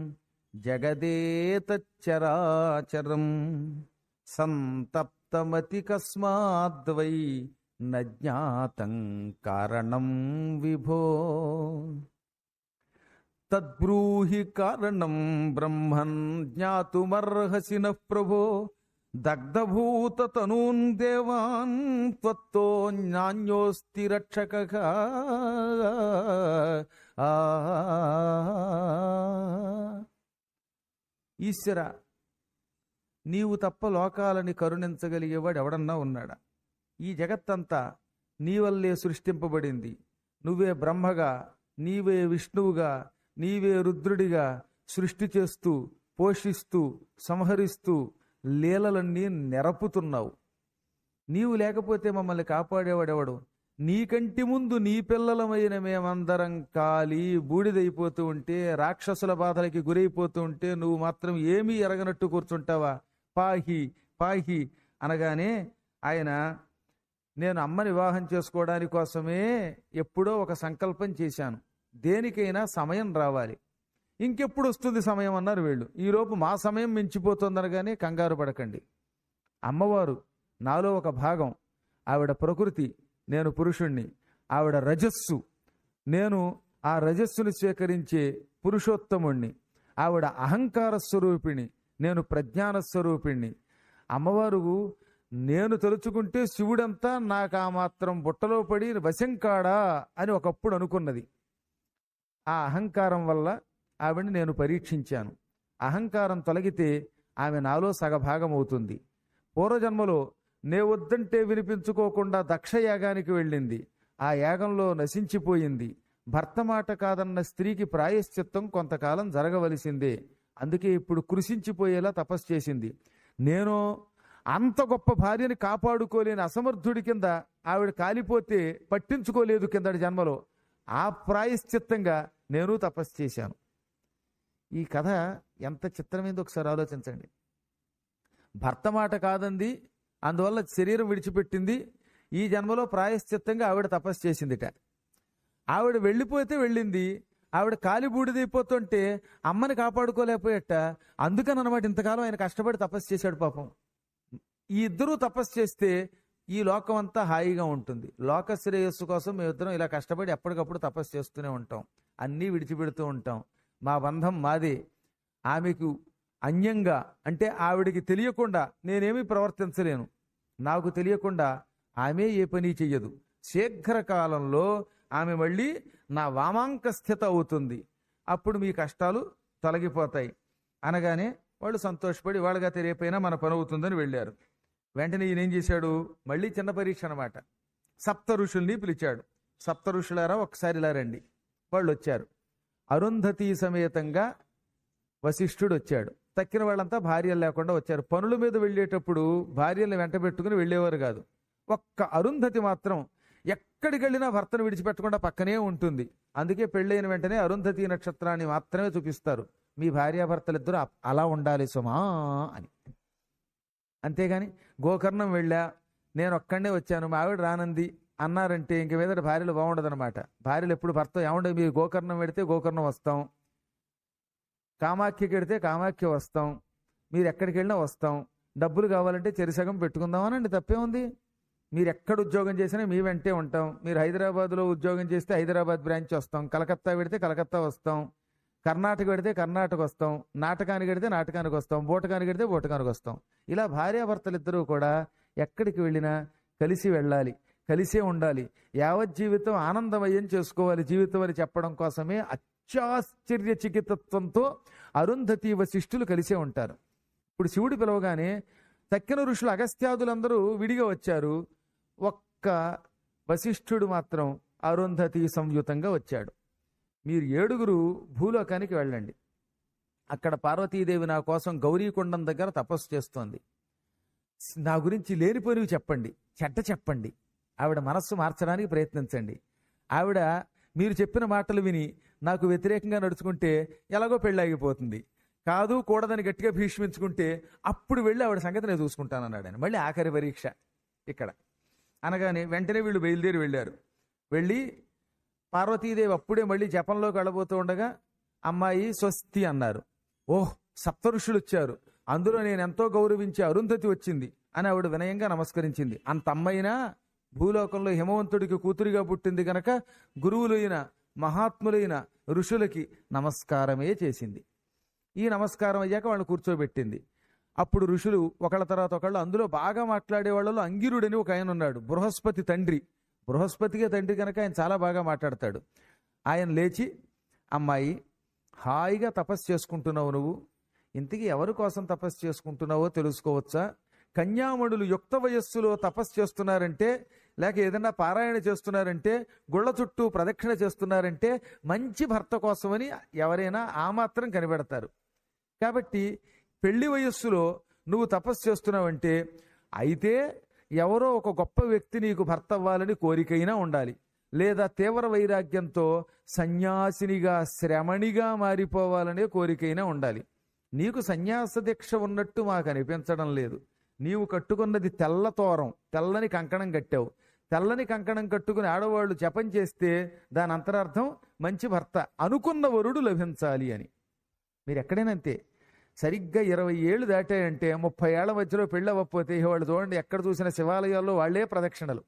జగదేతచ్చరాచరం సంతప్తమతి కస్మాద్వై నజ్ఞాతం కారణం విభో తద్బ్రూహి కారణం బ్రహ్మన్ జ్ఞాతుమర్హసి న ప్రభో దగ్ధభూత తనూన్ దేవాన్ త్వత్తో జ్ఞాన్యోస్తి రక్షక ఈశ్వర నీవు తప్ప లోకాలని కరుణించగలిగేవాడు ఎవడన్నా ఉన్నాడా ఈ జగత్తంతా నీ వల్లే సృష్టింపబడింది నువ్వే బ్రహ్మగా నీవే విష్ణువుగా నీవే రుద్రుడిగా సృష్టి చేస్తూ పోషిస్తూ సంహరిస్తూ లీలలన్నీ నెరపుతున్నావు నీవు లేకపోతే మమ్మల్ని కాపాడేవాడెవడు నీకంటి ముందు నీ పిల్లలమైన మేమందరం కాలి బూడిదైపోతూ ఉంటే రాక్షసుల బాధలకి గురైపోతూ ఉంటే నువ్వు మాత్రం ఏమీ ఎరగనట్టు కూర్చుంటావా పాహి పాహి అనగానే ఆయన నేను అమ్మని వివాహం చేసుకోవడానికి కోసమే ఎప్పుడో ఒక సంకల్పం చేశాను దేనికైనా సమయం రావాలి ఇంకెప్పుడు వస్తుంది సమయం అన్నారు వీళ్ళు ఈలోపు మా సమయం మించిపోతుందనగానే కంగారు పడకండి అమ్మవారు నాలో ఒక భాగం ఆవిడ ప్రకృతి నేను పురుషుణ్ణి ఆవిడ రజస్సు నేను ఆ రజస్సును స్వీకరించే పురుషోత్తముణ్ణి ఆవిడ అహంకార స్వరూపిణి నేను ప్రజ్ఞాన స్వరూపిణ్ణి అమ్మవారు నేను తలుచుకుంటే శివుడంతా నాకు ఆ మాత్రం బుట్టలో పడి వశంకాడా అని ఒకప్పుడు అనుకున్నది ఆ అహంకారం వల్ల ఆవిడని నేను పరీక్షించాను అహంకారం తొలగితే ఆమె నాలో సగభాగం అవుతుంది పూర్వజన్మలో నే వద్దంటే వినిపించుకోకుండా దక్ష యాగానికి వెళ్ళింది ఆ యాగంలో నశించిపోయింది భర్త మాట కాదన్న స్త్రీకి ప్రాయశ్చిత్తం కొంతకాలం జరగవలసిందే అందుకే ఇప్పుడు కృషించిపోయేలా తపస్సు చేసింది నేను అంత గొప్ప భార్యని కాపాడుకోలేని అసమర్థుడి కింద ఆవిడ కాలిపోతే పట్టించుకోలేదు కిందటి జన్మలో ఆ ప్రాయశ్చిత్తంగా నేను తపస్సు చేశాను ఈ కథ ఎంత చిత్రమైందో ఒకసారి ఆలోచించండి భర్త మాట కాదంది అందువల్ల శరీరం విడిచిపెట్టింది ఈ జన్మలో ప్రాయశ్చిత్తంగా ఆవిడ తపస్సు చేసిందిట ఆవిడ వెళ్ళిపోతే వెళ్ళింది ఆవిడ కాలి బూడిదైపోతుంటే అమ్మని కాపాడుకోలేకపోయట అందుకని అనమాట ఇంతకాలం ఆయన కష్టపడి తపస్సు చేశాడు పాపం ఈ ఇద్దరూ తపస్సు చేస్తే ఈ లోకం అంతా హాయిగా ఉంటుంది లోక శ్రేయస్సు కోసం మేమిద్దరం ఇలా కష్టపడి ఎప్పటికప్పుడు తపస్సు చేస్తూనే ఉంటాం అన్నీ విడిచిపెడుతూ ఉంటాం మా బంధం మాదే ఆమెకు అన్యంగా అంటే ఆవిడికి తెలియకుండా నేనేమీ ప్రవర్తించలేను నాకు తెలియకుండా ఆమె ఏ పని చెయ్యదు శీఘ్రకాలంలో ఆమె మళ్ళీ నా వామాంక స్థిత అవుతుంది అప్పుడు మీ కష్టాలు తొలగిపోతాయి అనగానే వాళ్ళు సంతోషపడి వాళ్ళగా తెలియపోయినా మన పని అవుతుందని వెళ్ళారు వెంటనే ఈయన ఏం చేశాడు మళ్ళీ చిన్న పరీక్ష అనమాట సప్త ఋషుల్ని పిలిచాడు సప్త ఋషులారా ఒకసారి ఇలా రండి వాళ్ళు వచ్చారు అరుంధతి సమేతంగా వశిష్ఠుడు వచ్చాడు తక్కిన వాళ్ళంతా భార్యలు లేకుండా వచ్చారు పనుల మీద వెళ్ళేటప్పుడు భార్యలు వెంట పెట్టుకుని వెళ్ళేవారు కాదు ఒక్క అరుంధతి మాత్రం ఎక్కడికి వెళ్ళినా భర్తను విడిచిపెట్టకుండా పక్కనే ఉంటుంది అందుకే పెళ్ళైన వెంటనే అరుంధతి నక్షత్రాన్ని మాత్రమే చూపిస్తారు మీ భార్యాభర్తలిద్దరూ అ- అలా ఉండాలి సుమా అని అంతేగాని గోకర్ణం వెళ్ళా నేను ఒక్కడే వచ్చాను మా ఆవిడ రానంది అన్నారంటే ఇంక మీద భార్యలు బాగుండదన్నమాట భార్యలు ఎప్పుడు భర్త ఏమండే మీరు గోకర్ణం పెడితే గోకర్ణం వస్తాం కామాఖ్యకి వెడితే కామాఖ్య వస్తాం మీరు ఎక్కడికి వెళ్ళినా వస్తాం డబ్బులు కావాలంటే చెరిసగం పెట్టుకుందామనండి తప్పే ఉంది మీరు ఎక్కడ ఉద్యోగం చేసినా మీ వెంటే ఉంటాం మీరు హైదరాబాద్లో ఉద్యోగం చేస్తే హైదరాబాద్ బ్రాంచ్ వస్తాం కలకత్తా పెడితే కలకత్తా వస్తాం కర్ణాటక పెడితే కర్ణాటక వస్తాం నాటకానికి పెడితే నాటకానికి వస్తాం బూటకానికి పెడితే బూటకానికి వస్తాం ఇలా భార్యాభర్తలిద్దరూ కూడా ఎక్కడికి వెళ్ళినా కలిసి వెళ్ళాలి కలిసే ఉండాలి యావత్ జీవితం ఆనందమయం చేసుకోవాలి జీవితం అని చెప్పడం కోసమే అత్యాశ్చర్య చికిత్సత్వంతో అరుంధతి వశిష్ఠులు కలిసే ఉంటారు ఇప్పుడు శివుడు పిలవగానే తక్కిన ఋషులు అగస్త్యాదులందరూ విడిగా వచ్చారు ఒక్క వశిష్ఠుడు మాత్రం అరుంధతి సంయుతంగా వచ్చాడు మీరు ఏడుగురు భూలోకానికి వెళ్ళండి అక్కడ పార్వతీదేవి నా కోసం గౌరీకొండం దగ్గర తపస్సు చేస్తోంది నా గురించి లేనిపోనివి చెప్పండి చెడ్డ చెప్పండి ఆవిడ మనస్సు మార్చడానికి ప్రయత్నించండి ఆవిడ మీరు చెప్పిన మాటలు విని నాకు వ్యతిరేకంగా నడుచుకుంటే ఎలాగో పెళ్ళాగిపోతుంది కాదు కూడదని గట్టిగా భీష్మించుకుంటే అప్పుడు వెళ్ళి ఆవిడ సంగతి నేను చూసుకుంటానన్నాడు ఆయన మళ్ళీ ఆఖరి పరీక్ష ఇక్కడ అనగానే వెంటనే వీళ్ళు బయలుదేరి వెళ్ళారు వెళ్ళి పార్వతీదేవి అప్పుడే మళ్ళీ జపంలోకి వెళ్ళబోతూ ఉండగా అమ్మాయి స్వస్తి అన్నారు ఓహ్ సప్త ఋషులు వచ్చారు అందులో నేను ఎంతో గౌరవించే అరుంధతి వచ్చింది అని ఆవిడ వినయంగా నమస్కరించింది అంత అమ్మైనా భూలోకంలో హిమవంతుడికి కూతురిగా పుట్టింది గనక గురువులైన మహాత్ములైన ఋషులకి నమస్కారమే చేసింది ఈ నమస్కారం అయ్యాక వాళ్ళని కూర్చోబెట్టింది అప్పుడు ఋషులు ఒకళ్ళ తర్వాత ఒకళ్ళు అందులో బాగా మాట్లాడే వాళ్ళలో అంగిరుడని ఒక ఆయన ఉన్నాడు బృహస్పతి తండ్రి బృహస్పతిగా తండ్రి కనుక ఆయన చాలా బాగా మాట్లాడతాడు ఆయన లేచి అమ్మాయి హాయిగా తపస్సు చేసుకుంటున్నావు నువ్వు ఇంతకీ ఎవరి కోసం తపస్సు చేసుకుంటున్నావో తెలుసుకోవచ్చా కన్యామణులు యుక్త వయస్సులో తపస్సు చేస్తున్నారంటే లేక ఏదైనా పారాయణ చేస్తున్నారంటే గుళ్ళ చుట్టూ ప్రదక్షిణ చేస్తున్నారంటే మంచి భర్త కోసమని ఎవరైనా ఆ మాత్రం కనిపెడతారు కాబట్టి పెళ్లి వయస్సులో నువ్వు తపస్సు చేస్తున్నావంటే అయితే ఎవరో ఒక గొప్ప వ్యక్తి నీకు భర్త అవ్వాలని కోరికైనా ఉండాలి లేదా తీవ్ర వైరాగ్యంతో సన్యాసినిగా శ్రమణిగా మారిపోవాలనే కోరికైనా ఉండాలి నీకు సన్యాస దీక్ష ఉన్నట్టు మాకు అనిపించడం లేదు నీవు కట్టుకున్నది తెల్ల తోరం తెల్లని కంకణం కట్టావు తెల్లని కంకణం కట్టుకుని ఆడవాళ్ళు జపం చేస్తే దాని అంతరార్థం మంచి భర్త అనుకున్న వరుడు లభించాలి అని మీరు ఎక్కడైనా అంతే సరిగ్గా ఇరవై ఏళ్ళు దాటాయంటే ముప్పై ఏళ్ల మధ్యలో పెళ్ళి అవ్వకపోతే ఇక వాళ్ళు చూడండి ఎక్కడ చూసిన శివాలయాల్లో వాళ్లే ప్రదక్షిణలు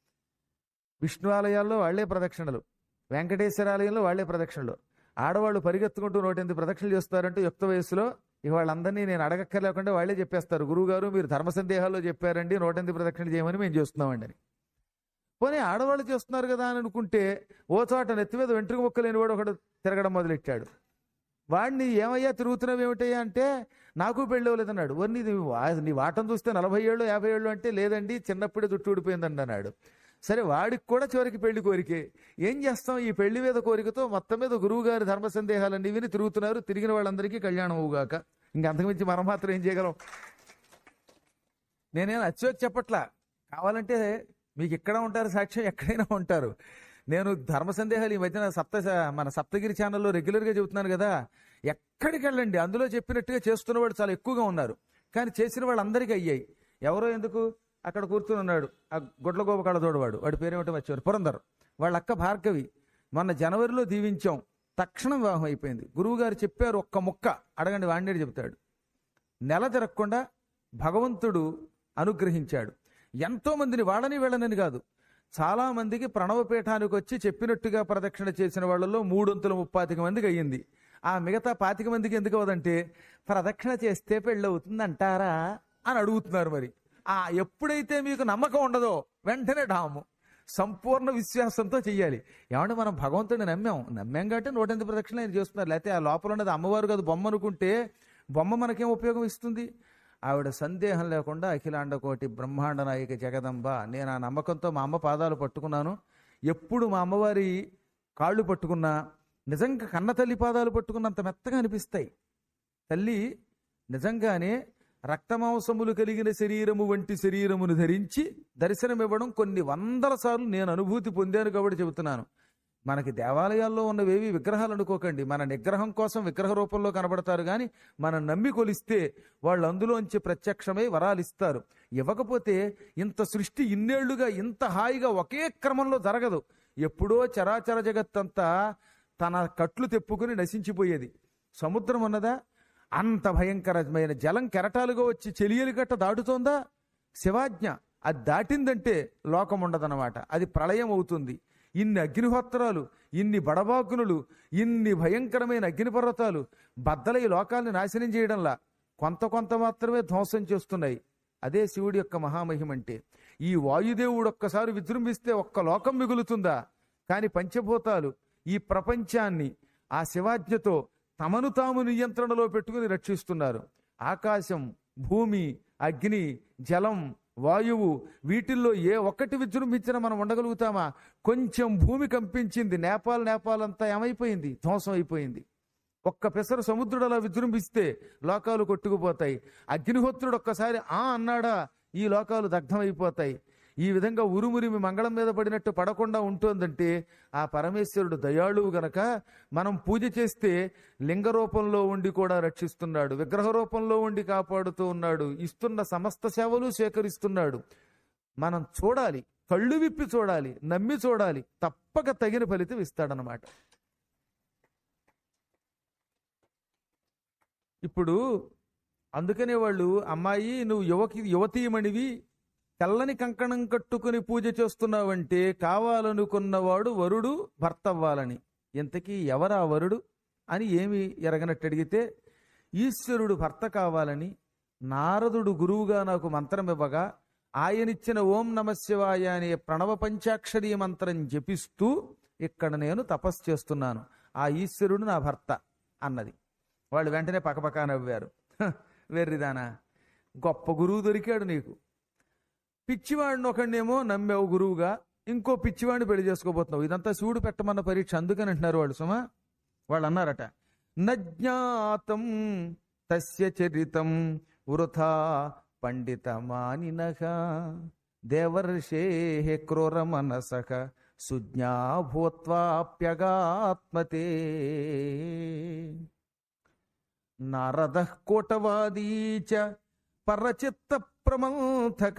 విష్ణు ఆలయాల్లో వాళ్లే ప్రదక్షిణలు వెంకటేశ్వర ఆలయంలో వాళ్లే ప్రదక్షిణలు ఆడవాళ్ళు పరిగెత్తుకుంటూ నూటెనిమిది ప్రదక్షిణలు చేస్తారంటే యుక్త వయస్సులో ఇక వాళ్ళందరినీ నేను అడగక్కర్లేకుండా వాళ్లే చెప్పేస్తారు గురువుగారు మీరు ధర్మ సందేహాల్లో చెప్పారండి నూటెనిమిది ప్రదక్షిణలు చేయమని మేము చేస్తున్నామండి అని పోనీ ఆడవాళ్ళు చేస్తున్నారు కదా అని అనుకుంటే ఓ చోట నెత్తి మీద వెంట్రుక మొక్క లేనివాడు ఒకడు తిరగడం మొదలెట్టాడు వాడిని ఏమయ్యా తిరుగుతున్నావు ఏమిటయ్యా అంటే నాకు పెళ్ళి అవ్వలేదన్నాడు ఓ నీది వా- నీ వాటం చూస్తే నలభై ఏళ్ళు యాభై ఏళ్ళు అంటే లేదండి చిన్నప్పుడే జుట్టు ఊడిపోయిందండి అన్నాడు సరే వాడికి కూడా చివరికి పెళ్లి కోరికే ఏం చేస్తాం ఈ పెళ్లి మీద కోరికతో మొత్తం మీద గురువు గారి ధర్మ సందేహాలన్నీ విని తిరుగుతున్నారు తిరిగిన వాళ్ళందరికీ కళ్యాణం అవుగాక ఇంక అంతకుమించి మనం మాత్రం ఏం చేయగలం నేనేం అచ్చోకి చెప్పట్లా కావాలంటే మీకు ఇక్కడ ఉంటారు సాక్ష్యం ఎక్కడైనా ఉంటారు నేను ధర్మ సందేహాలు ఈ మధ్యన సప్త మన సప్తగిరి ఛానల్లో రెగ్యులర్గా చెబుతున్నాను కదా ఎక్కడికి వెళ్ళండి అందులో చెప్పినట్టుగా చేస్తున్న వాళ్ళు చాలా ఎక్కువగా ఉన్నారు కానీ చేసిన వాళ్ళందరికీ అయ్యాయి ఎవరో ఎందుకు అక్కడ కూర్చుని ఉన్నాడు ఆ గుడ్లగోప కళ్ళతోడు వాడి పేరేమిటో వచ్చేవారు పురందర్ వాళ్ళ అక్క భార్గవి మొన్న జనవరిలో దీవించాం తక్షణం వివాహం అయిపోయింది గురువు గారు చెప్పారు ఒక్క ముక్క అడగండి వాండేడు చెప్తాడు నెల తిరగకుండా భగవంతుడు అనుగ్రహించాడు ఎంతో మందిని వాళ్ళని వీళ్ళనని కాదు చాలా మందికి ప్రణవపీఠానికి వచ్చి చెప్పినట్టుగా ప్రదక్షిణ చేసిన వాళ్ళలో మూడొంతుల ముప్పాతిక మందికి అయ్యింది ఆ మిగతా పాతిక మందికి ఎందుకు అవదంటే ప్రదక్షిణ చేస్తే పెళ్ళి అవుతుంది అంటారా అని అడుగుతున్నారు మరి ఆ ఎప్పుడైతే మీకు నమ్మకం ఉండదో వెంటనే డాము సంపూర్ణ విశ్వాసంతో చెయ్యాలి ఏమంటే మనం భగవంతుడిని నమ్మాం నమ్మాం కాబట్టి నూట ఎనిమిది ప్రదక్షిణ ఆయన చేస్తున్నారు లేకపోతే ఆ లోపల ఉన్నది అమ్మవారు కాదు బొమ్మ అనుకుంటే బొమ్మ మనకేం ఉపయోగం ఇస్తుంది ఆవిడ సందేహం లేకుండా అఖిలాండ కోటి బ్రహ్మాండ నాయక జగదంబ నేను ఆ నమ్మకంతో మా అమ్మ పాదాలు పట్టుకున్నాను ఎప్పుడు మా అమ్మవారి కాళ్ళు పట్టుకున్నా నిజంగా కన్న తల్లి పాదాలు పట్టుకున్నంత మెత్తగా అనిపిస్తాయి తల్లి నిజంగానే రక్తమాంసములు కలిగిన శరీరము వంటి శరీరమును ధరించి దర్శనమివ్వడం కొన్ని వందల సార్లు నేను అనుభూతి పొందాను కాబట్టి చెబుతున్నాను మనకి దేవాలయాల్లో ఉన్నవేవి విగ్రహాలు అనుకోకండి మన నిగ్రహం కోసం విగ్రహ రూపంలో కనబడతారు కానీ మనం నమ్మి కొలిస్తే వాళ్ళు అందులోంచి ప్రత్యక్షమై వరాలు ఇస్తారు ఇవ్వకపోతే ఇంత సృష్టి ఇన్నేళ్లుగా ఇంత హాయిగా ఒకే క్రమంలో జరగదు ఎప్పుడో చరాచర జగత్తంతా తన కట్లు తెప్పుకుని నశించిపోయేది సముద్రం ఉన్నదా అంత భయంకరమైన జలం కెరటాలుగా వచ్చి చెలియలి గట్ట దాటుతోందా శివాజ్ఞ అది దాటిందంటే లోకం ఉండదన్నమాట అది ప్రళయం అవుతుంది ఇన్ని అగ్నిహోత్రాలు ఇన్ని బడబాకునులు ఇన్ని భయంకరమైన అగ్నిపర్వతాలు బద్దల ఈ లోకాల్ని నాశనం చేయడంలా కొంత కొంత మాత్రమే ధ్వంసం చేస్తున్నాయి అదే శివుడి యొక్క మహామహిమ అంటే ఈ వాయుదేవుడు ఒక్కసారి విజృంభిస్తే ఒక్క లోకం మిగులుతుందా కానీ పంచభూతాలు ఈ ప్రపంచాన్ని ఆ శివాజ్ఞతో తమను తాము నియంత్రణలో పెట్టుకుని రక్షిస్తున్నారు ఆకాశం భూమి అగ్ని జలం వాయువు వీటిల్లో ఏ ఒక్కటి విజృంభించినా మనం ఉండగలుగుతామా కొంచెం భూమి కంపించింది నేపాల్ నేపాల్ అంతా ఏమైపోయింది ధ్వంసం అయిపోయింది ఒక్క పెసరు సముద్రుడు అలా విజృంభిస్తే లోకాలు కొట్టుకుపోతాయి అగ్నిహోత్రుడు ఒక్కసారి ఆ అన్నాడా ఈ లోకాలు దగ్ధమైపోతాయి ఈ విధంగా ఉరుమురిమి మంగళం మీద పడినట్టు పడకుండా ఉంటోందంటే ఆ పరమేశ్వరుడు దయాళువు గనక మనం పూజ చేస్తే లింగ రూపంలో ఉండి కూడా రక్షిస్తున్నాడు విగ్రహ రూపంలో ఉండి కాపాడుతూ ఉన్నాడు ఇస్తున్న సమస్త సేవలు సేకరిస్తున్నాడు మనం చూడాలి కళ్ళు విప్పి చూడాలి నమ్మి చూడాలి తప్పక తగిన ఫలితం ఇస్తాడనమాట ఇప్పుడు అందుకనే వాళ్ళు అమ్మాయి నువ్వు యువకి యువతీమణివి తెల్లని కంకణం కట్టుకుని పూజ చేస్తున్నావంటే కావాలనుకున్నవాడు వరుడు భర్త అవ్వాలని ఇంతకీ ఎవరా వరుడు అని ఏమి ఎరగనట్టు అడిగితే ఈశ్వరుడు భర్త కావాలని నారదుడు గురువుగా నాకు మంత్రం ఇవ్వగా ఆయనిచ్చిన ఓం నమ శివాయ అనే ప్రణవ పంచాక్షరీ మంత్రం జపిస్తూ ఇక్కడ నేను తపస్సు చేస్తున్నాను ఆ ఈశ్వరుడు నా భర్త అన్నది వాళ్ళు వెంటనే పకపకా నవ్వారు "హ, వెర్రిదానా గొప్ప గురువు దొరికాడు నీకు పిచ్చివాడిని ఒకడినేమో నమ్మావు గురువుగా ఇంకో పిచ్చివాడిని పెళ్లి చేసుకోబోతున్నావు ఇదంతా శివుడు పెట్టమన్న పరీక్ష అందుకని అంటున్నారు వాళ్ళు సుమా వాళ్ళు అన్నారట నజ్ఞాతం తస్య చరితం వృథా పండితమానినః దేవర్షే క్రూర మనసక సుజ్ఞా భూత్వాప్యగాత్మతే నారద కోటవాదీ చ పరచిత్త ప్రమంథక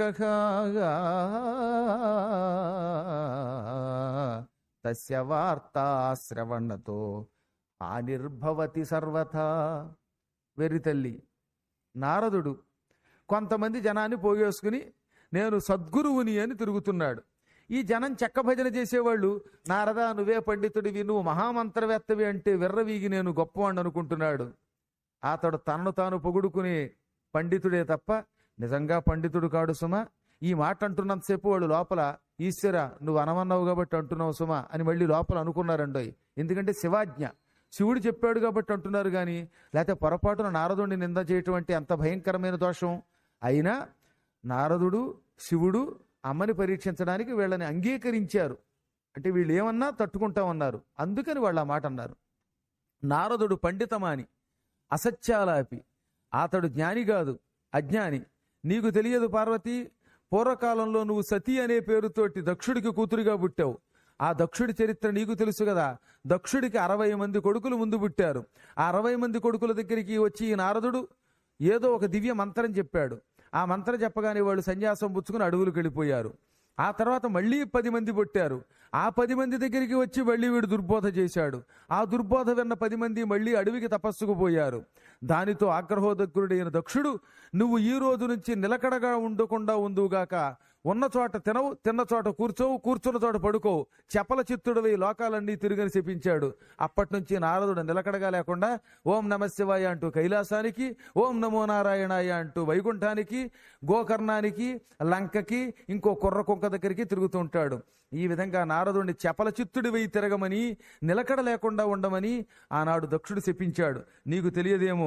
తస్య వార్తాశ్రవణతో ఆనిర్భవతి సర్వథా వెర్రి తల్లి నారదుడు కొంతమంది జనాన్ని పోగేసుకుని నేను సద్గురువుని అని తిరుగుతున్నాడు ఈ జనం చెక్క భజన చేసేవాళ్ళు నారదా నువ్వే పండితుడివి నువ్వు మహామంత్రవేత్తవి అంటే విర్రవీగి నేను గొప్పవాణ్ణి అనుకుంటున్నాడు అతడు తనను తాను పొగుడుకునే పండితుడే తప్ప నిజంగా పండితుడు కాడు సుమా ఈ మాట అంటున్నంతసేపు వాళ్ళు లోపల ఈశ్వర నువ్వు అనమన్నావు కాబట్టి అంటున్నావు సుమా అని మళ్ళీ లోపల అనుకున్నారండోయ్ ఎందుకంటే శివాజ్ఞ శివుడు చెప్పాడు కాబట్టి అంటున్నారు కానీ లేకపోతే పొరపాటున నారదుడిని నింద చేయటం అంటే అంత భయంకరమైన దోషం అయినా నారదుడు శివుడు అమ్మని పరీక్షించడానికి వీళ్ళని అంగీకరించారు అంటే వీళ్ళు ఏమన్నా తట్టుకుంటామన్నారు అందుకని వాళ్ళు ఆ మాట అన్నారు నారదుడు పండితమాని అసత్యాలాపి అతడు జ్ఞాని కాదు అజ్ఞాని నీకు తెలియదు పార్వతి పూర్వకాలంలో నువ్వు సతీ అనే పేరుతోటి దక్షుడికి కూతురుగా పుట్టావు ఆ దక్షుడి చరిత్ర నీకు తెలుసు కదా దక్షుడికి అరవై మంది కొడుకులు ముందు పుట్టారు ఆ అరవై మంది కొడుకుల దగ్గరికి వచ్చి ఈ నారదుడు ఏదో ఒక దివ్య మంత్రం చెప్పాడు ఆ మంత్రం చెప్పగానే వాళ్ళు సన్యాసం పుచ్చుకుని అడవులకు వెళ్ళిపోయారు ఆ తర్వాత మళ్ళీ పది మంది పుట్టారు ఆ పది మంది దగ్గరికి వచ్చి మళ్ళీ వీడు దుర్బోధ చేశాడు ఆ దుర్బోధ విన్న పది మంది మళ్ళీ అడవికి తపస్సుకు పోయారు దానితో ఆగ్రహోదగ్రుడైన దక్షుడు నువ్వు ఈ రోజు నుంచి నిలకడగా ఉండకుండా ఉందువుగాక ఉన్న చోట తినవు తిన్న చోట కూర్చోవు కూర్చున్న చోట పడుకోవు చపల చిత్తుడవై లోకాలన్నీ తిరుగని శపించాడు అప్పటి నుంచి నారదుడు నిలకడగా లేకుండా ఓం నమ శివాయ అంటూ కైలాసానికి ఓం నమో నారాయణాయ అంటూ వైకుంఠానికి గోకర్ణానికి లంకకి ఇంకో కుర్ర కుక్క దగ్గరికి తిరుగుతూ ఉంటాడు ఈ విధంగా నారదుడిని చపల చిత్తుడివై తిరగమని నిలకడ లేకుండా ఉండమని ఆనాడు దక్షుడు శపించాడు నీకు తెలియదేమో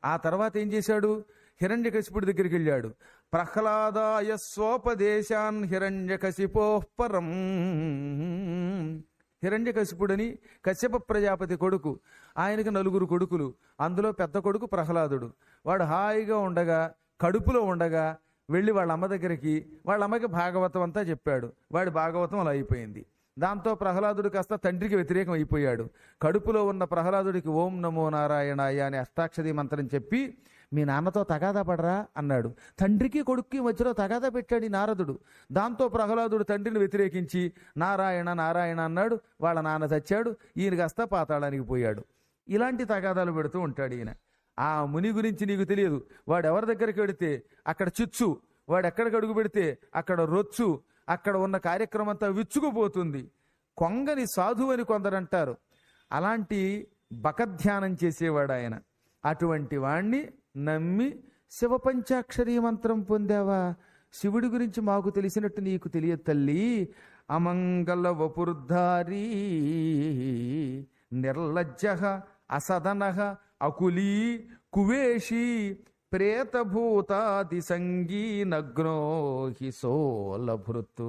ఆ తర్వాత ఏం చేశాడు హిరణ్యకశిపుడి దగ్గరికి వెళ్ళాడు ప్రహ్లాదాయ స్వోపదేశాన్ హిరణ్యకశిపోపరం హిరణ్యకశిపుడని కశ్యప ప్రజాపతి కొడుకు ఆయనకి నలుగురు కొడుకులు అందులో పెద్ద కొడుకు ప్రహ్లాదుడు వాడు హాయిగా ఉండగా కడుపులో ఉండగా వెళ్ళి వాళ్ళ అమ్మ దగ్గరికి వాళ్ళ అమ్మకి భాగవతం అంతా చెప్పాడు వాడి భాగవతం అలా అయిపోయింది దాంతో ప్రహ్లాదుడు కాస్త తండ్రికి వ్యతిరేకం అయిపోయాడు కడుపులో ఉన్న ప్రహ్లాదుడికి ఓం నమో నారాయణాయ అనే అష్టాక్షరి మంత్రం చెప్పి మీ నాన్నతో తగాదా పడరా అన్నాడు తండ్రికి కొడుక్కి మధ్యలో తగాదా పెట్టాడు ఈ నారదుడు దాంతో ప్రహ్లాదుడు తండ్రిని వ్యతిరేకించి నారాయణ నారాయణ అన్నాడు వాళ్ళ నాన్న చచ్చాడు ఈయన కాస్త పాతాళానికి పోయాడు ఇలాంటి తగాదాలు పెడుతూ ఉంటాడు ఈయన ఆ ముని గురించి నీకు తెలియదు వాడు ఎవరి దగ్గరికి వెడితే అక్కడ చిచ్చు వాడు ఎక్కడికి అడుగు పెడితే అక్కడ రొచ్చు అక్కడ ఉన్న కార్యక్రమం అంతా విచ్చుకుపోతుంది కొంగని సాధువు అని కొందరు అంటారు అలాంటి బకధ్యానం చేసేవాడు ఆయన అటువంటి వాణ్ణి నమ్మి శివపంచాక్షరీ మంత్రం పొందావా శివుడి గురించి మాకు తెలిసినట్టు నీకు తెలియదు తల్లి అమంగళ వపుర్ధారీ నిర్లజ్జ అసదన అకులీ కువేషి ప్రేతభూతాది సంగీ నగ్నో హి సోలభృతు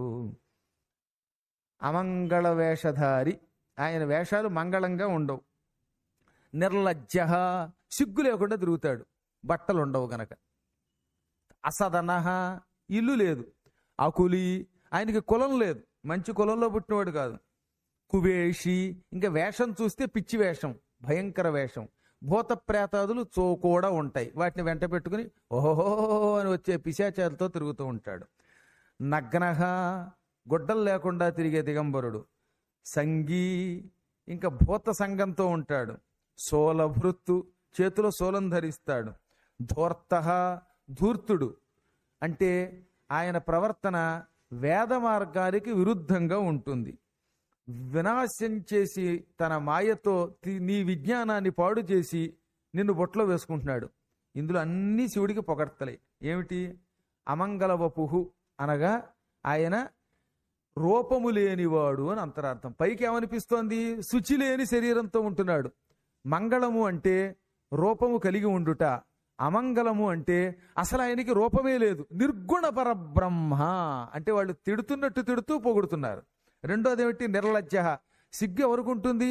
అమంగళ వేషధారి ఆయన వేషాలు మంగళంగా ఉండవు నిర్లజ్జ సిగ్గు లేకుండా తిరుగుతాడు బట్టలు ఉండవు గనక అసదనహ ఇల్లు లేదు అకులి ఆయనకి కులం లేదు మంచి కులంలో పుట్టినవాడు కాదు కువేషి ఇంకా వేషం చూస్తే పిచ్చి వేషం భయంకర వేషం భూత ప్రేతాదులు చో కూడా ఉంటాయి వాటిని వెంట పెట్టుకుని ఓహో అని వచ్చే పిశాచాలతో తిరుగుతూ ఉంటాడు నగ్నహ గుడ్డలు లేకుండా తిరిగే దిగంబరుడు సంగీ ఇంకా భూత సంఘంతో ఉంటాడు సోలభృత్తు చేతిలో సోలం ధరిస్తాడు ధూర్త ధూర్తుడు అంటే ఆయన ప్రవర్తన వేద మార్గానికి విరుద్ధంగా ఉంటుంది వినాశం చేసి తన మాయతో తి- నీ విజ్ఞానాన్ని పాడు చేసి నిన్ను బొట్లో వేసుకుంటున్నాడు ఇందులో అన్ని శివుడికి పొగడ్తలే ఏమిటి అమంగళ వపుహు అనగా ఆయన రూపము లేనివాడు అని అంతరార్థం పైకి ఏమనిపిస్తోంది శుచి లేని శరీరంతో ఉంటున్నాడు మంగళము అంటే రూపము కలిగి ఉండుట అమంగళము అంటే అసలు ఆయనకి రూపమే లేదు నిర్గుణ పరబ్రహ్మ అంటే వాళ్ళు తిడుతున్నట్టు తిడుతూ పొగుడుతున్నారు రెండోది ఏమిటి నిర్లజ్జ సిగ్గు ఎవరికి ఉంటుంది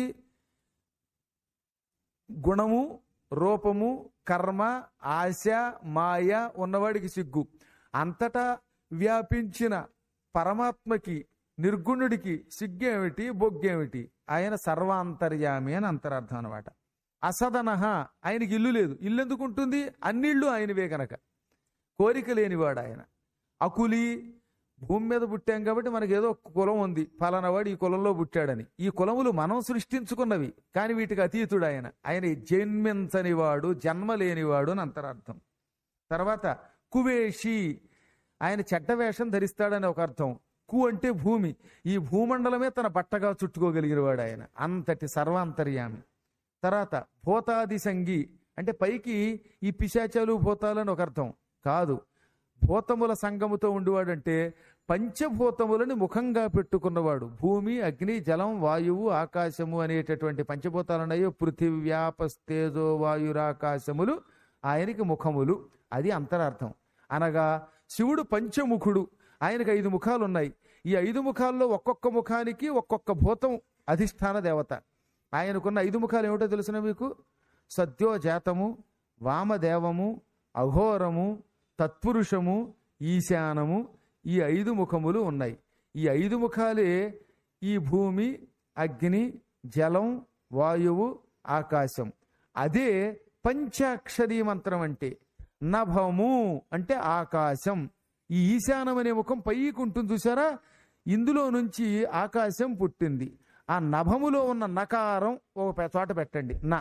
గుణము రూపము కర్మ ఆశ మాయ ఉన్నవాడికి సిగ్గు అంతటా వ్యాపించిన పరమాత్మకి నిర్గుణుడికి సిగ్గేమిటి బొగ్గేమిటి ఆయన సర్వాంతర్యామి అని అంతరార్థం అనమాట అసదనహ ఆయనకి ఇల్లు లేదు ఇల్లు ఎందుకు ఉంటుంది అన్నిళ్ళు ఆయనవే గనక కోరిక లేనివాడు ఆయన అకులి భూమి మీద పుట్టాం కాబట్టి మనకి ఏదో ఒక కులం ఉంది ఫలానా వాడు ఈ కులంలో పుట్టాడని ఈ కులములు మనం సృష్టించుకున్నవి కానీ వీటికి అతీతుడు ఆయన ఆయన జన్మించని వాడు జన్మ లేనివాడు అని అంతరార్థం తర్వాత కువేషి ఆయన చెడ్డ వేషం ధరిస్తాడని ఒక అర్థం కు అంటే భూమి ఈ భూమండలమే తన బట్టగా చుట్టుకోగలిగిన వాడు ఆయన అంతటి సర్వాంతర్యామి తర్వాత భూతాది సంగి అంటే పైకి ఈ పిశాచాలు భూతాలని ఒక అర్థం కాదు భూతముల సంగముతో ఉండేవాడంటే పంచభూతములని ముఖంగా పెట్టుకున్నవాడు భూమి అగ్ని జలం వాయువు ఆకాశము అనేటటువంటి పంచభూతాలున్నాయో పృథివ్యాపస్తేజో వాయురాకాశములు ఆయనకి ముఖములు అది అంతరార్థం అనగా శివుడు పంచముఖుడు ఆయనకు ఐదు ముఖాలు ఉన్నాయి ఈ ఐదు ముఖాల్లో ఒక్కొక్క ముఖానికి ఒక్కొక్క భూతం అధిష్టాన దేవత ఆయనకున్న ఐదు ముఖాలు ఏమిటో తెలుసిన మీకు సద్యోజాతము వామదేవము అఘోరము తత్పురుషము ఈశానము ఈ ఐదు ముఖములు ఉన్నాయి ఈ ఐదు ముఖాలే ఈ భూమి అగ్ని జలం వాయువు ఆకాశం అదే పంచాక్షరీ మంత్రం అంటే నభము అంటే ఆకాశం ఈ ఈశానం అనే ముఖం పైకి ఉంటుంది చూసారా ఇందులో నుంచి ఆకాశం పుట్టింది ఆ నభములో ఉన్న నకారం ఒక పె- చోట పెట్టండి నా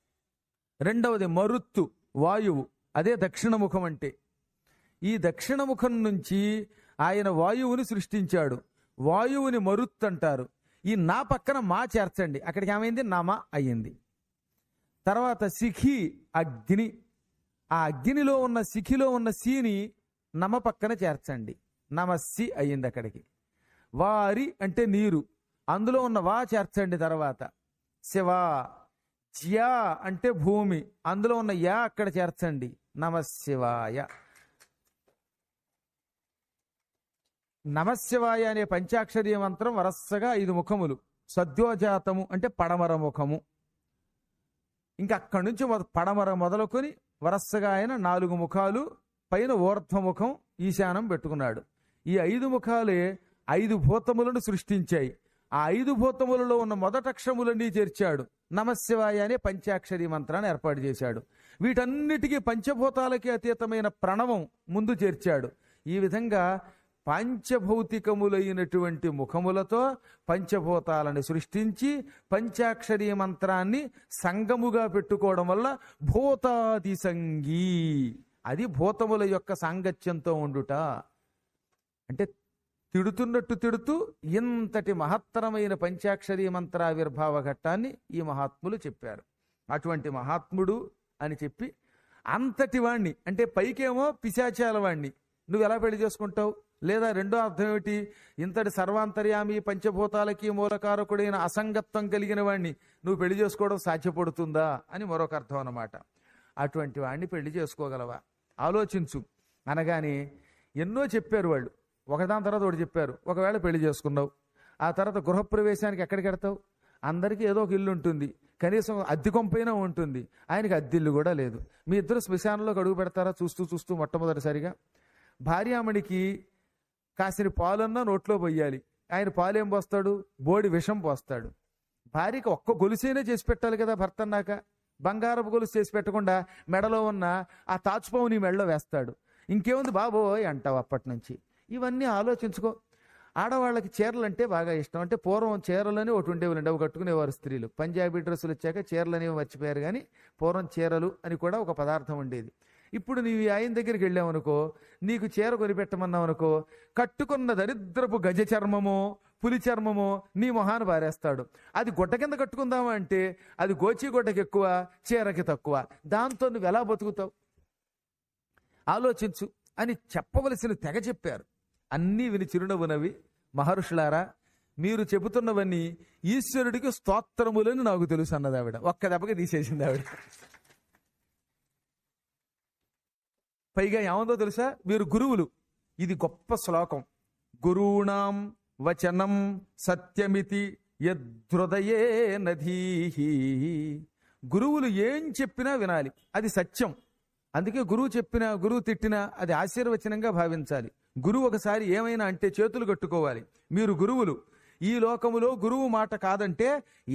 రెండవది మరుత్తు వాయువు అదే దక్షిణ ముఖం అంటే ఈ దక్షిణ ముఖం నుంచి ఆయన వాయువుని సృష్టించాడు వాయువుని మరుత్తు అంటారు ఈ నా పక్కన మా చేర్చండి అక్కడికి ఏమైంది నమ అయ్యింది తర్వాత శిఖి అగ్ని ఆ అగ్నిలో ఉన్న శిఖిలో ఉన్న సీని నమ పక్కన చేర్చండి నమస్సి అయ్యింది అక్కడికి వారి అంటే నీరు అందులో ఉన్న వా చేర్చండి తర్వాత శివ జ్యా అంటే భూమి అందులో ఉన్న యా అక్కడ చేర్చండి నమశివాయ నమశివాయ అనే పంచాక్షరీ మంత్రం వరసగా ఐదు ముఖములు సద్యోజాతము అంటే పడమర ముఖము ఇంకా అక్కడి నుంచి మొద- పడమర మొదలుకొని వరసగా ఆయన నాలుగు ముఖాలు పైన ఊర్ధ్వముఖం ఈశానం పెట్టుకున్నాడు ఈ ఐదు ముఖాలే ఐదు భూతములను సృష్టించాయి ఆ ఐదు భూతములలో ఉన్న మొదటక్షములన్నీ చేర్చాడు నమశివాయ అనే పంచాక్షరి మంత్రాన్ని ఏర్పాటు చేశాడు వీటన్నిటికీ పంచభూతాలకి అతీతమైన ప్రణవం ముందు చేర్చాడు ఈ విధంగా పంచభౌతికములైనటువంటి ముఖములతో పంచభూతాలను సృష్టించి పంచాక్షరీ మంత్రాన్ని సంగముగా పెట్టుకోవడం వల్ల భూతాది సంగీ అది భూతముల యొక్క సాంగత్యంతో ఉండుట అంటే తిడుతున్నట్టు తిడుతూ ఇంతటి మహత్తరమైన పంచాక్షరీ మంత్రావిర్భావ ఘట్టాన్ని ఈ మహాత్ములు చెప్పారు అటువంటి మహాత్ముడు అని చెప్పి అంతటి వాణ్ణి అంటే పైకేమో పిశాచాల వాణ్ణి నువ్వు ఎలా పెళ్లి చేసుకుంటావు లేదా రెండో అర్థం ఏమిటి ఇంతటి సర్వాంతర్యామి పంచభూతాలకి మూలకారకుడైన అసంగత్వం కలిగిన వాణ్ణి నువ్వు పెళ్లి చేసుకోవడం సాధ్యపడుతుందా అని మరొక అర్థం అన్నమాట అటువంటి వాణ్ణి పెళ్లి చేసుకోగలవా ఆలోచించు అనగానే ఎన్నో చెప్పారు వాళ్ళు ఒకదాని తర్వాత ఒకటి చెప్పారు ఒకవేళ పెళ్లి చేసుకున్నావు ఆ తర్వాత గృహప్రవేశానికి ఎక్కడికి వెడతావు అందరికీ ఏదో ఒక ఇల్లు ఉంటుంది కనీసం అద్దె కొంపైనా ఉంటుంది ఆయనకి అద్దిల్లు కూడా లేదు మీ ఇద్దరు శ్మశానంలోకి అడుగు పెడతారా చూస్తూ చూస్తూ మొట్టమొదటిసారిగా భార్యామణికి కాసిన పాలన్నా నోట్లో పోయాలి ఆయన పాలేం పోస్తాడు బోడి విషం పోస్తాడు భార్యకి ఒక్క గొలుసైనా చేసి పెట్టాలి కదా భర్త అన్నాక బంగారపు గొలుసు చేసి పెట్టకుండా మెడలో ఉన్న ఆ తాచుపావు నీ మెడలో వేస్తాడు ఇంకేముంది బాబోయ్ అంటావు అప్పటి నుంచి ఇవన్నీ ఆలోచించుకో ఆడవాళ్ళకి చీరలు అంటే బాగా ఇష్టం అంటే పూర్వం చీరలని ఒకటి ఉండేవాళ్ళండి అవి కట్టుకునేవారు స్త్రీలు పంజాబీ డ్రెస్సులు వచ్చాక చీరలు అనేవి మర్చిపోయారు కానీ పూర్వం చీరలు అని కూడా ఒక పదార్థం ఉండేది ఇప్పుడు నీవు ఈ ఆయన దగ్గరికి వెళ్ళావనుకో నీకు చీర కొనిపెట్టమన్నావు అనుకో కట్టుకున్న దరిద్రపు గజ చర్మమో పులి చర్మమో నీ మొహాన్ని పారేస్తాడు అది గుడ్డ కింద కట్టుకుందామా అంటే అది గోచి గుడ్డకి ఎక్కువ చీరకి తక్కువ దాంతో నువ్వు ఎలా బతుకుతావు ఆలోచించు అని చెప్పవలసిన తెగ చెప్పారు అన్నీ విని చిరునవ్వు నవ్వి మహర్షులారా మీరు చెబుతున్నవన్నీ ఈశ్వరుడికి స్తోత్రములని నాకు తెలుసు అన్నది ఆవిడ ఒక్క దెబ్బకి తీసేసింది ఆవిడ పైగా ఏమందో తెలుసా మీరు గురువులు ఇది గొప్ప శ్లోకం గురూణాం వచనం సత్యమితి యదృదయే నధీహి గురువులు ఏం చెప్పినా వినాలి అది సత్యం అందుకే గురువు చెప్పినా గురువు తిట్టినా అది ఆశీర్వచనంగా భావించాలి గురువు ఒకసారి ఏమైనా అంటే చేతులు కట్టుకోవాలి మీరు గురువులు ఈ లోకములో గురువు మాట కాదంటే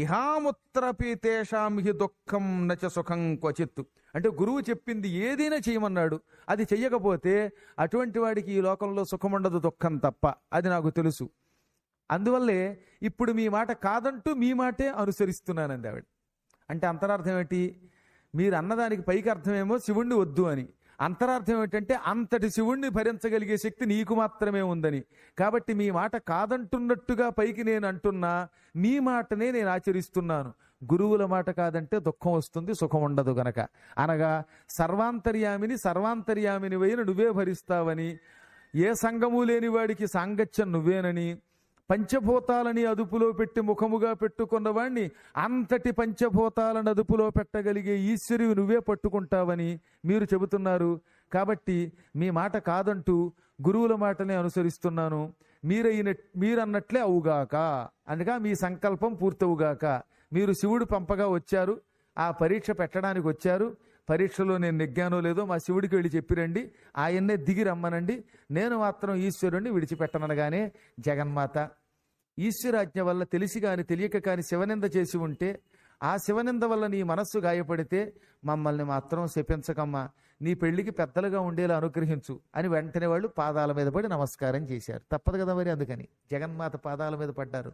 ఇహాముత్రపీతేషాం హి దుఃఖం నచ సుఖం క్వచిత్తు అంటే గురువు చెప్పింది ఏదైనా చేయమన్నాడు అది చెయ్యకపోతే అటువంటి వాడికి ఈ లోకంలో సుఖముండదు దుఃఖం తప్ప అది నాకు తెలుసు అందువల్లే ఇప్పుడు మీ మాట కాదంటూ మీ మాటే అనుసరిస్తున్నానండి ఆవిడ అంటే అంతరార్థం ఏంటి మీరు అన్నదానికి పైకి అర్థమేమో శివుణ్ణి వద్దు అని అంతరార్థం ఏమిటంటే అంతటి శివుణ్ణి భరించగలిగే శక్తి నీకు మాత్రమే ఉందని కాబట్టి మీ మాట కాదంటున్నట్టుగా పైకి నేను అంటున్నా మీ మాటనే నేను ఆచరిస్తున్నాను గురువుల మాట కాదంటే దుఃఖం వస్తుంది సుఖం ఉండదు గనక అనగా సర్వాంతర్యామిని సర్వాంతర్యామిని వైన నువ్వే భరిస్తావని ఏ సంగము లేని వాడికి సాంగత్యం నువ్వేనని పంచభూతాలని అదుపులో పెట్టి ముఖముగా పెట్టుకున్న వాణ్ణి అంతటి పంచభూతాలను అదుపులో పెట్టగలిగే ఈశ్వరువు నువ్వే పట్టుకుంటావని మీరు చెబుతున్నారు కాబట్టి మీ మాట కాదంటూ గురువుల మాటనే అనుసరిస్తున్నాను మీరైన మీరన్నట్లే అవుగాక అనగా మీ సంకల్పం పూర్తవుగాక మీరు శివుడు పంపగా వచ్చారు ఆ పరీక్ష పెట్టడానికి వచ్చారు పరీక్షలో నేను నెగ్గానో లేదో మా శివుడికి వెళ్ళి చెప్పిరండి ఆయన్నే దిగి రమ్మనండి నేను మాత్రం ఈశ్వరుణ్ణి విడిచిపెట్టననగానే జగన్మాత ఈశ్వరాజ్ఞ వల్ల తెలిసి కాని తెలియక కాని శివనింద చేసి ఉంటే ఆ శివనింద వల్ల నీ మనస్సు గాయపడితే మమ్మల్ని మాత్రం శపించకమ్మా నీ పెళ్లికి పెద్దలుగా ఉండేలా అనుగ్రహించు అని వెంటనే వాళ్ళు పాదాల మీద పడి నమస్కారం చేశారు తప్పదు కదా మరి అందుకని జగన్మాత పాదాల మీద పడ్డారు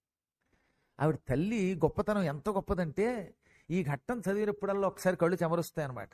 ఆవిడ తల్లి గొప్పతనం ఎంత గొప్పదంటే ఈ ఘట్టం చదివినప్పుడల్లా ఒకసారి కళ్ళు చెమరుస్తాయన్నమాట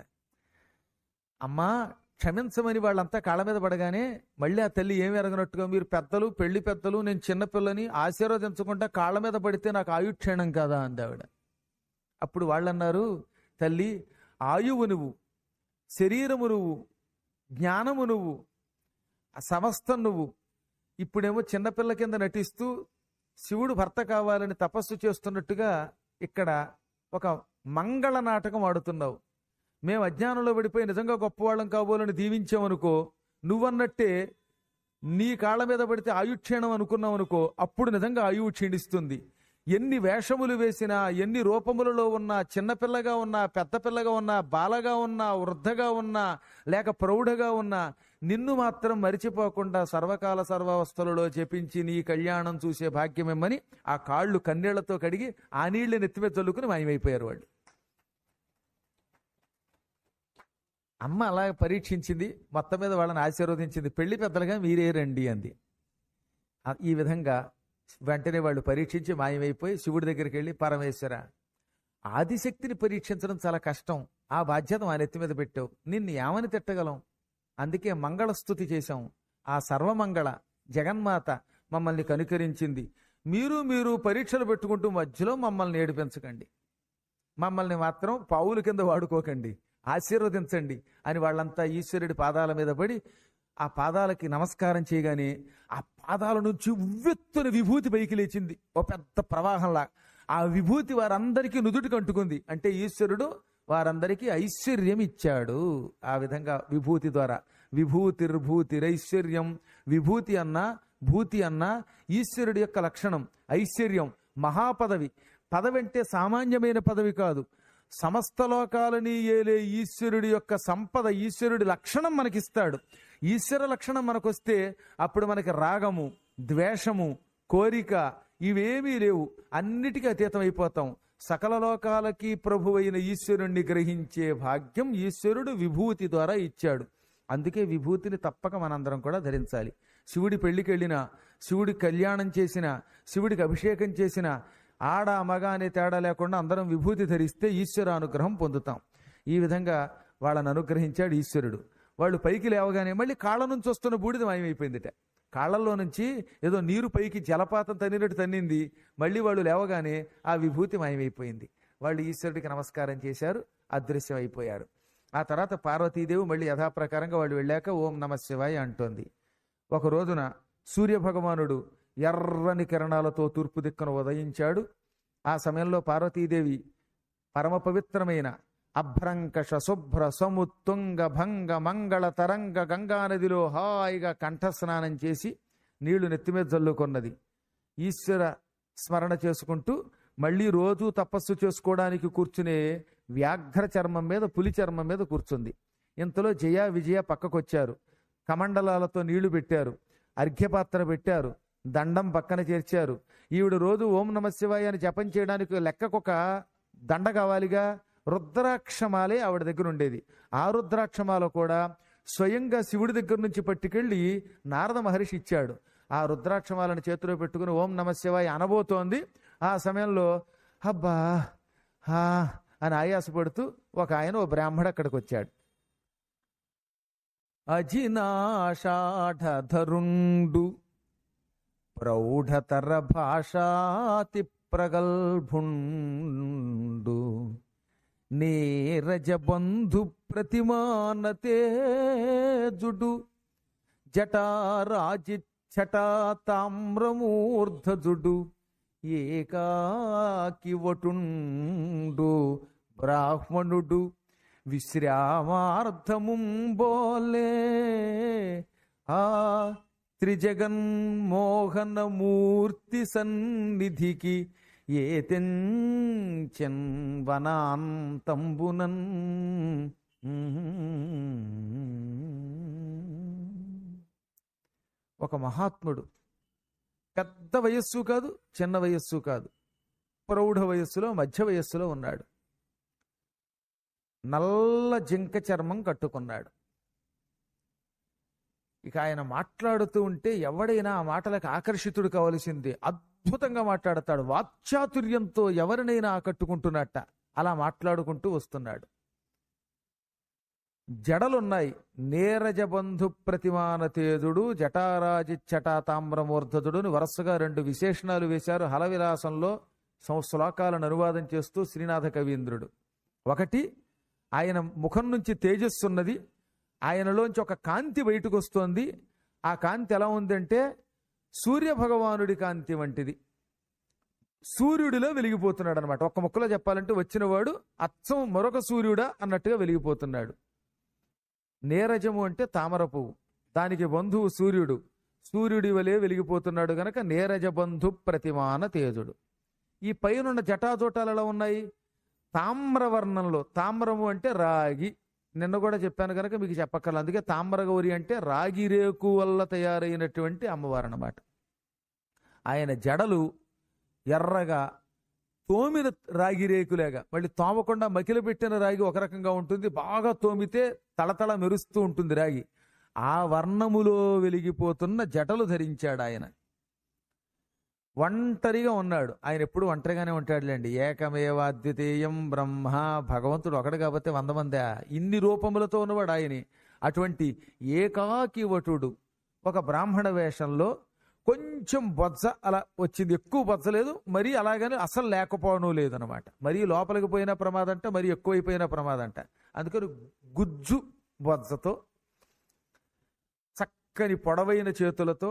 అమ్మా క్షమించమని వాళ్ళంతా కాళ్ళ మీద పడగానే మళ్ళీ ఆ తల్లి ఏమి ఎరగనట్టుగా మీరు పెద్దలు పెళ్లి పెద్దలు నేను చిన్నపిల్లని ఆశీర్వదించకుండా కాళ్ళ మీద పడితే నాకు ఆయుక్షేణం కాదా అంది ఆవిడ అప్పుడు వాళ్ళన్నారు తల్లి ఆయువు నువ్వు శరీరము నువ్వు జ్ఞానము నువ్వు ఆ సమస్తం నువ్వు ఇప్పుడేమో చిన్నపిల్ల కింద నటిస్తూ శివుడు భర్త కావాలని తపస్సు చేస్తున్నట్టుగా ఇక్కడ ఒక మంగళ నాటకం ఆడుతున్నావు మేము అజ్ఞానంలో పడిపోయి నిజంగా గొప్పవాళ్ళం కాబోలని దీవించామనుకో నువ్వన్నట్టే నీ కాళ్ళ మీద పడితే ఆయుక్షీణం అనుకున్నావు అనుకో అప్పుడు నిజంగా ఆయువు క్షీణిస్తుంది ఎన్ని వేషములు వేసినా ఎన్ని రూపములలో ఉన్నా చిన్నపిల్లగా ఉన్నా పెద్ద పిల్లగా ఉన్నా బాలగా ఉన్నా వృద్ధగా ఉన్నా లేక ప్రౌఢగా ఉన్నా నిన్ను మాత్రం మరిచిపోకుండా సర్వకాల సర్వావస్థలలో జపించి నీ కళ్యాణం చూసే భాగ్యమేమని ఆ కాళ్ళు కన్నీళ్లతో కడిగి ఆ నీళ్లు నెత్తిమీద చల్లుకుని మాయమైపోయారు వాళ్ళు అమ్మ అలా పరీక్షించింది మొత్తం మీద వాళ్ళని ఆశీర్వదించింది పెళ్లి పెద్దలుగా మీరే రండి అంది ఆ- ఈ విధంగా వెంటనే వాళ్ళు పరీక్షించి మాయమైపోయి శివుడి దగ్గరికి వెళ్ళి పరమేశ్వర ఆదిశక్తిని పరీక్షించడం చాలా కష్టం ఆ బాధ్యత మా నెత్తి మీద పెట్టావు నిన్ను ఏమని తిట్టగలం అందుకే మంగళస్థుతి చేశాం ఆ సర్వమంగళ జగన్మాత మమ్మల్ని కనుకరించింది మీరు మీరు పరీక్షలు పెట్టుకుంటూ మధ్యలో మమ్మల్ని ఏడిపించకండి మమ్మల్ని మాత్రం పావుల కింద వాడుకోకండి ఆశీర్వదించండి అని వాళ్ళంతా ఈశ్వరుడి పాదాల మీద పడి ఆ పాదాలకి నమస్కారం చేయగానే ఆ పాదాల నుంచి ఉవ్వెత్తున విభూతి పైకి లేచింది ఓ పెద్ద ప్రవాహంలా ఆ విభూతి వారందరికీ నుదుటికి అంటుకుంది అంటే ఈశ్వరుడు వారందరికీ ఐశ్వర్యం ఇచ్చాడు ఆ విధంగా విభూతి ద్వారా విభూతిర్భూతిరైశ్వర్యం విభూతి అన్న భూతి అన్న ఈశ్వరుడి యొక్క లక్షణం ఐశ్వర్యం మహాపదవి పదవి అంటే సామాన్యమైన పదవి కాదు సమస్త లోకాలని ఏలే ఈశ్వరుడి యొక్క సంపద ఈశ్వరుడి లక్షణం మనకిస్తాడు ఈశ్వర లక్షణం మనకొస్తే అప్పుడు మనకి రాగము ద్వేషము కోరిక ఇవేమీ లేవు అన్నిటికీ అతీతం అయిపోతాం సకల లోకాలకి ప్రభువైన ఈశ్వరుణ్ణి గ్రహించే భాగ్యం ఈశ్వరుడు విభూతి ద్వారా ఇచ్చాడు అందుకే విభూతిని తప్పక మనందరం కూడా ధరించాలి శివుడి పెళ్లికి వెళ్ళినా శివుడి కళ్యాణం చేసిన శివుడికి అభిషేకం చేసిన ఆడ మగ అనే తేడా లేకుండా అందరం విభూతి ధరిస్తే ఈశ్వర అనుగ్రహం పొందుతాం ఈ విధంగా వాళ్ళని అనుగ్రహించాడు ఈశ్వరుడు వాళ్ళు పైకి లేవగానే మళ్ళీ కాళ్ళ నుంచి వస్తున్న బూడిద మాయమైపోయిందిట కాళ్ళల్లో నుంచి ఏదో నీరు పైకి జలపాతం తన్నినట్టు తన్నింది మళ్ళీ వాళ్ళు లేవగానే ఆ విభూతి మాయమైపోయింది వాళ్ళు ఈశ్వరుడికి నమస్కారం చేశారు అదృశ్యం అయిపోయారు ఆ తర్వాత పార్వతీదేవి మళ్ళీ యథాప్రకారంగా వాళ్ళు వెళ్ళాక ఓం నమ శివాయ అంటోంది ఒక రోజున సూర్యభగవానుడు ఎర్రని కిరణాలతో తూర్పు దిక్కున ఉదయించాడు ఆ సమయంలో పార్వతీదేవి పరమ పవిత్రమైన అభ్రంకష శుభ్ర సముత్తుంగ భంగ మంగళ తరంగ గంగానదిలో హాయిగా కంఠస్నానం చేసి నీళ్లు నెత్తిమీద జల్లుకొన్నది ఈశ్వర స్మరణ చేసుకుంటూ మళ్ళీ రోజు తపస్సు చేసుకోవడానికి కూర్చునే వ్యాఘ్ర చర్మం మీద పులి చర్మం మీద కూర్చుంది ఇంతలో జయ విజయ పక్కకొచ్చారు కమండలాలతో నీళ్లు పెట్టారు అర్ఘ్యపాత్ర పెట్టారు దండం పక్కన చేర్చారు ఈవిడ రోజు ఓం నమ శివాయ అని జపం చేయడానికి లెక్కకొక దండ కావాలిగా రుద్రాక్షమాలే ఆవిడ దగ్గర ఉండేది ఆ రుద్రాక్షమాల కూడా స్వయంగా శివుడి దగ్గర నుంచి పట్టుకెళ్ళి నారద మహర్షి ఇచ్చాడు ఆ రుద్రాక్షమాలను చేతిలో పెట్టుకుని ఓం నమ శివాయ అనబోతోంది ఆ సమయంలో అబ్బా హా అని ఆయాసపడుతూ ఒక ఆయన ఓ బ్రాహ్మడు అక్కడికి వచ్చాడు అజినాషాఢధరుండు ప్రౌఢతర భాషాతి ప్రగల్భుండు నీరజ బంధు ప్రతిమానతేజుడు జటారాజి చటా తామ్రమూర్ధజుడు ఏకాకి వటుండు బ్రాహ్మణుడు విశ్రామార్థముంబోలే ఆ త్రిజగన్మోహనమూర్తి సన్నిధికి ఏ తెంచెన్ వనాంతంబునన్ ఒక మహాత్ముడు పెద్ద వయస్సు కాదు చిన్న వయస్సు కాదు ప్రౌఢ వయస్సులో మధ్య వయస్సులో ఉన్నాడు నల్ల జింక చర్మం కట్టుకున్నాడు ఇక ఆయన మాట్లాడుతూ ఉంటే ఎవడైనా ఆ మాటలకు ఆకర్షితుడు కావలసిందే అద్భుతంగా మాట్లాడతాడు వాక్చాతుర్యంతో ఎవరినైనా ఆకట్టుకుంటున్నట్ట అలా మాట్లాడుకుంటూ వస్తున్నాడు జడలున్నాయి నీరజ బంధు ప్రతిమాన తేజుడు జటారాజి చటా తామ్రమూర్ధజుడు అని వరుసగా రెండు విశేషణాలు వేశారు హలవిలాసంలో శ్లోకాలను అనువాదం చేస్తూ శ్రీనాథ కవీంద్రుడు ఒకటి ఆయన ముఖం నుంచి తేజస్సు ఉన్నది ఆయనలోంచి ఒక కాంతి బయటకు వస్తోంది ఆ కాంతి ఎలా ఉందంటే సూర్య భగవానుడి కాంతి వంటిది సూర్యుడిలో వెలిగిపోతున్నాడు అనమాట ఒక్క ముక్కలో చెప్పాలంటే వచ్చినవాడు అచ్చం మరొక సూర్యుడా అన్నట్టుగా వెలిగిపోతున్నాడు నీరజము అంటే తామర పువ్వు దానికి బంధువు సూర్యుడు సూర్యుడి వలె వెలిగిపోతున్నాడు గనక నీరజ బంధు ప్రతిమాన తేజుడు ఈ పైనున్న జటాజోటాలు ఎలా ఉన్నాయి తామ్రవర్ణంలో తామ్రము అంటే రాగి నిన్న కూడా చెప్పాను కనుక మీకు చెప్పక్కర్లేదు అందుకే తామ్రగౌరి అంటే రాగి రేకు వల్ల తయారైనటువంటి అమ్మవారు అన్నమాట ఆయన జడలు ఎర్రగా తోమిన రాగి రేకులేగా మళ్ళీ తోమకుండా మకిలి పెట్టిన రాగి ఒక రకంగా ఉంటుంది బాగా తోమితే తళతళ మెరుస్తూ ఉంటుంది రాగి ఆ వర్ణములో వెలిగిపోతున్న జటలు ధరించాడు ఆయన ఒంటరిగా ఉన్నాడు ఆయన ఎప్పుడు ఒంటరిగానే ఉంటాడులేండి ఏకమేవ అద్వితీయం బ్రహ్మ భగవంతుడు ఒకడు కాబట్టి వంద మంది ఇన్ని రూపములతో ఉన్నవాడు ఆయనే అటువంటి ఏకాకి వటుడు ఒక బ్రాహ్మణ వేషంలో కొంచెం బొజ్జ అలా వచ్చింది ఎక్కువ బొజ్జ లేదు మరీ అలాగని అసలు లేకపోవడం లేదనమాట మరీ లోపలికి పోయిన ప్రమాదం అంట మరీ ఎక్కువైపోయిన ప్రమాదం అంట అందుకని గుజ్జు బొజ్జతో చక్కని పొడవైన చేతులతో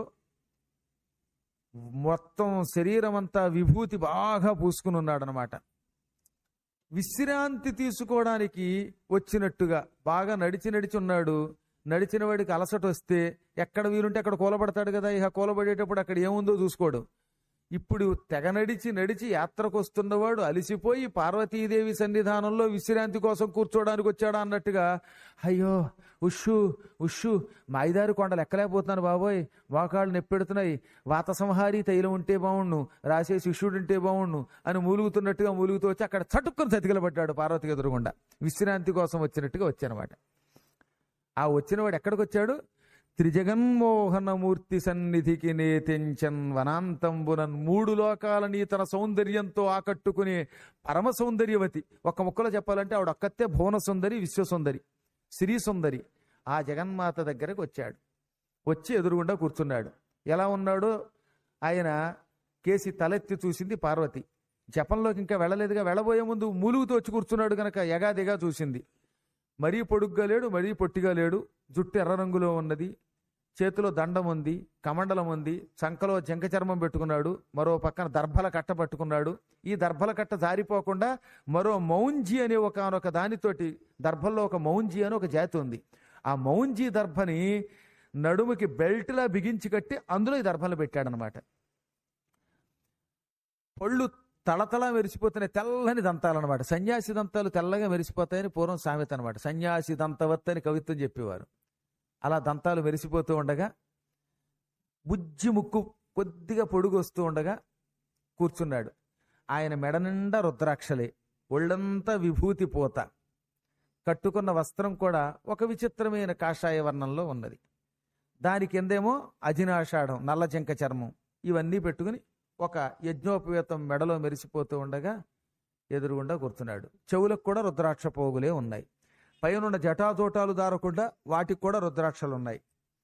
మొత్తం శరీరం అంతా విభూతి బాగా పూసుకుని ఉన్నాడనమాట విశ్రాంతి తీసుకోవడానికి వచ్చినట్టుగా బాగా నడిచి నడిచి ఉన్నాడు నడిచిన వాడికి అలసట వస్తే ఎక్కడ వీలుంటే అక్కడ కూలబడతాడు కదా ఇక కూలబడేటప్పుడు అక్కడ ఏముందో చూసుకోడు ఇప్పుడు తెగ నడిచి నడిచి యాత్రకు వస్తున్నవాడు అలిసిపోయి పార్వతీదేవి సన్నిధానంలో విశ్రాంతి కోసం కూర్చోవడానికి వచ్చాడా అన్నట్టుగా అయ్యో ఉషు ఉషు మాయిదారి కొండలు ఎక్కలేకపోతున్నాను బాబోయ్ మోకాళ్ళు నెప్పెడుతున్నాయి వాత సంహారి తైలం ఉంటే బాగుండు రాసే శిష్యుడు ఉంటే బాగుండు అని మూలుగుతున్నట్టుగా మూలుగుతూ వచ్చి అక్కడ చటుక్కుని చతికిలబడ్డాడు పార్వతికి ఎదురుగుండా విశ్రాంతి కోసం వచ్చినట్టుగా వచ్చానమాట ఆ వచ్చినవాడు ఎక్కడికి వచ్చాడు త్రిజగన్మోహనమూర్తి సన్నిధికి నేతించన్ వనాంతంబునన్ మూడు లోకాలని తన సౌందర్యంతో ఆకట్టుకునే పరమ సౌందర్యవతి ఒక ముక్కలో చెప్పాలంటే ఆవిడ ఒక్కతే భువన సుందరి విశ్వసుందరి శ్రీ సుందరి ఆ జగన్మాత దగ్గరకు వచ్చాడు వచ్చి ఎదురుగుండా కూర్చున్నాడు ఎలా ఉన్నాడో ఆయన కేసి తలెత్తి చూసింది పార్వతి జపంలోకి ఇంకా వెళ్ళలేదుగా వెళ్ళబోయే ముందు మూలుగుతో వచ్చి కూర్చున్నాడు గనక ఎగాదిగా చూసింది మరీ పొడుగ్గా లేడు మరీ పొట్టిగా లేడు జుట్టు ఎర్ర రంగులో ఉన్నది చేతిలో దండం ఉంది కమండలం ఉంది చంకలో జంక చర్మం పెట్టుకున్నాడు మరో పక్కన దర్భల కట్ట పట్టుకున్నాడు ఈ దర్భల కట్ట జారిపోకుండా మరో మౌంజి అనే ఒక దానితోటి దర్భల్లో ఒక మౌంజి అని ఒక జాతి ఉంది ఆ మౌంజి దర్భని నడుముకి బెల్ట్లా బిగించి కట్టి అందులో ఈ దర్భలు పెట్టాడనమాట పళ్ళు తళతళ మెరిసిపోతున్నాయి తెల్లని దంతాలన్నమాట సన్యాసి దంతాలు తెల్లగా మెరిసిపోతాయని పూర్వం సామెత అనమాట సన్యాసి దంతవత్ అని కవిత్వం చెప్పేవారు అలా దంతాలు మెరిసిపోతూ ఉండగా బుజ్జి ముక్కు కొద్దిగా పొడుగు వస్తూ ఉండగా కూర్చున్నాడు ఆయన మెడ నిండా రుద్రాక్షలే ఒళ్ళంతా విభూతి పోత కట్టుకున్న వస్త్రం కూడా ఒక విచిత్రమైన కాషాయ వర్ణంలో ఉన్నది దాని కిందేమో అజినాషాఢం నల్ల జింక చర్మం ఇవన్నీ పెట్టుకుని ఒక యజ్ఞోపవేతం మెడలో మెరిసిపోతూ ఉండగా ఎదురుగుండా కూర్చున్నాడు చెవులకు కూడా రుద్రాక్ష పోగులే ఉన్నాయి పైనున్న జటాజోటాలు దారకుండా వాటికి కూడా రుద్రాక్షలు ఉన్నాయి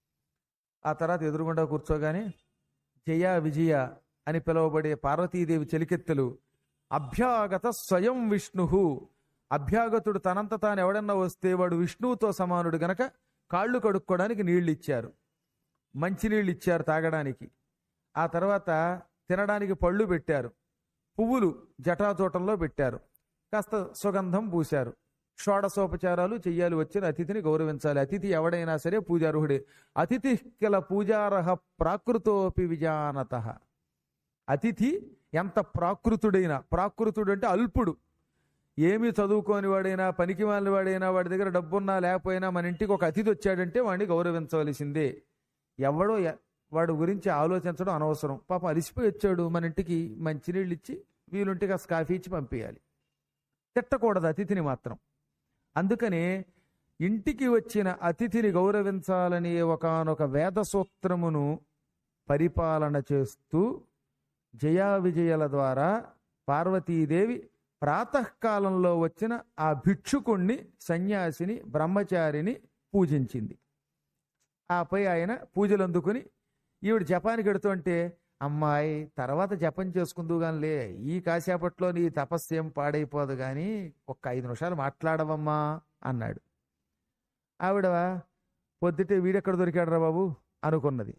ఆ తర్వాత ఎదురుగుండా కూర్చోగానే జయ విజయ అని పిలువబడే పార్వతీదేవి చెలికెత్తెలు అభ్యాగత స్వయం విష్ణు అభ్యాగతుడు తనంత తాను ఎవడన్నా వస్తే వాడు విష్ణువుతో సమానుడు గనక కాళ్ళు కడుక్కోవడానికి నీళ్లు ఇచ్చారు మంచినీళ్ళు ఇచ్చారు తాగడానికి ఆ తర్వాత తినడానికి పళ్ళు పెట్టారు పువ్వులు జటాతోటంలో పెట్టారు కాస్త సుగంధం పూశారు షోడసోపచారాలు చెయ్యాలి వచ్చిన అతిథిని గౌరవించాలి అతిథి ఎవడైనా సరే పూజార్హుడే అతిథి కిల పూజారహ ప్రాకృతోపి విజానత అతిథి ఎంత ప్రాకృతుడైనా ప్రాకృతుడు అంటే అల్పుడు ఏమీ చదువుకోని వాడైనా పనికి మాలిన వాడైనా వాడి దగ్గర డబ్బున్నా లేకపోయినా మన ఇంటికి ఒక అతిథి వచ్చాడంటే వాడిని గౌరవించవలసిందే ఎవడో ఎ- వాడి గురించి ఆలోచించడం అనవసరం పాపం అలిసిపోయి వచ్చాడు మన ఇంటికి మంచినీళ్ళు ఇచ్చి వీలుంటే కాస్త కాఫీ ఇచ్చి పంపించాలి తిట్టకూడదు అతిథిని మాత్రం అందుకనే ఇంటికి వచ్చిన అతిథిని గౌరవించాలనే ఒకానొక వేద సూత్రమును పరిపాలన చేస్తూ జయా విజయల ద్వారా పార్వతీదేవి ప్రాతకాలంలో వచ్చిన ఆ భిక్షుకుణ్ణి సన్యాసిని బ్రహ్మచారిని పూజించింది ఆపై ఆయన పూజలు అందుకుని ఈవిడ జపానికి ఎడుతుంటే అమ్మాయి తర్వాత జపం చేసుకుందు లే ఈ కాసేపట్లో నీ తపస్సు ఏం పాడైపోదు కానీ ఒక్క ఐదు నిమిషాలు మాట్లాడవమ్మా అన్నాడు ఆవిడ పొద్దుటే వీడెక్కడ దొరికాడు రా బాబు అనుకున్నది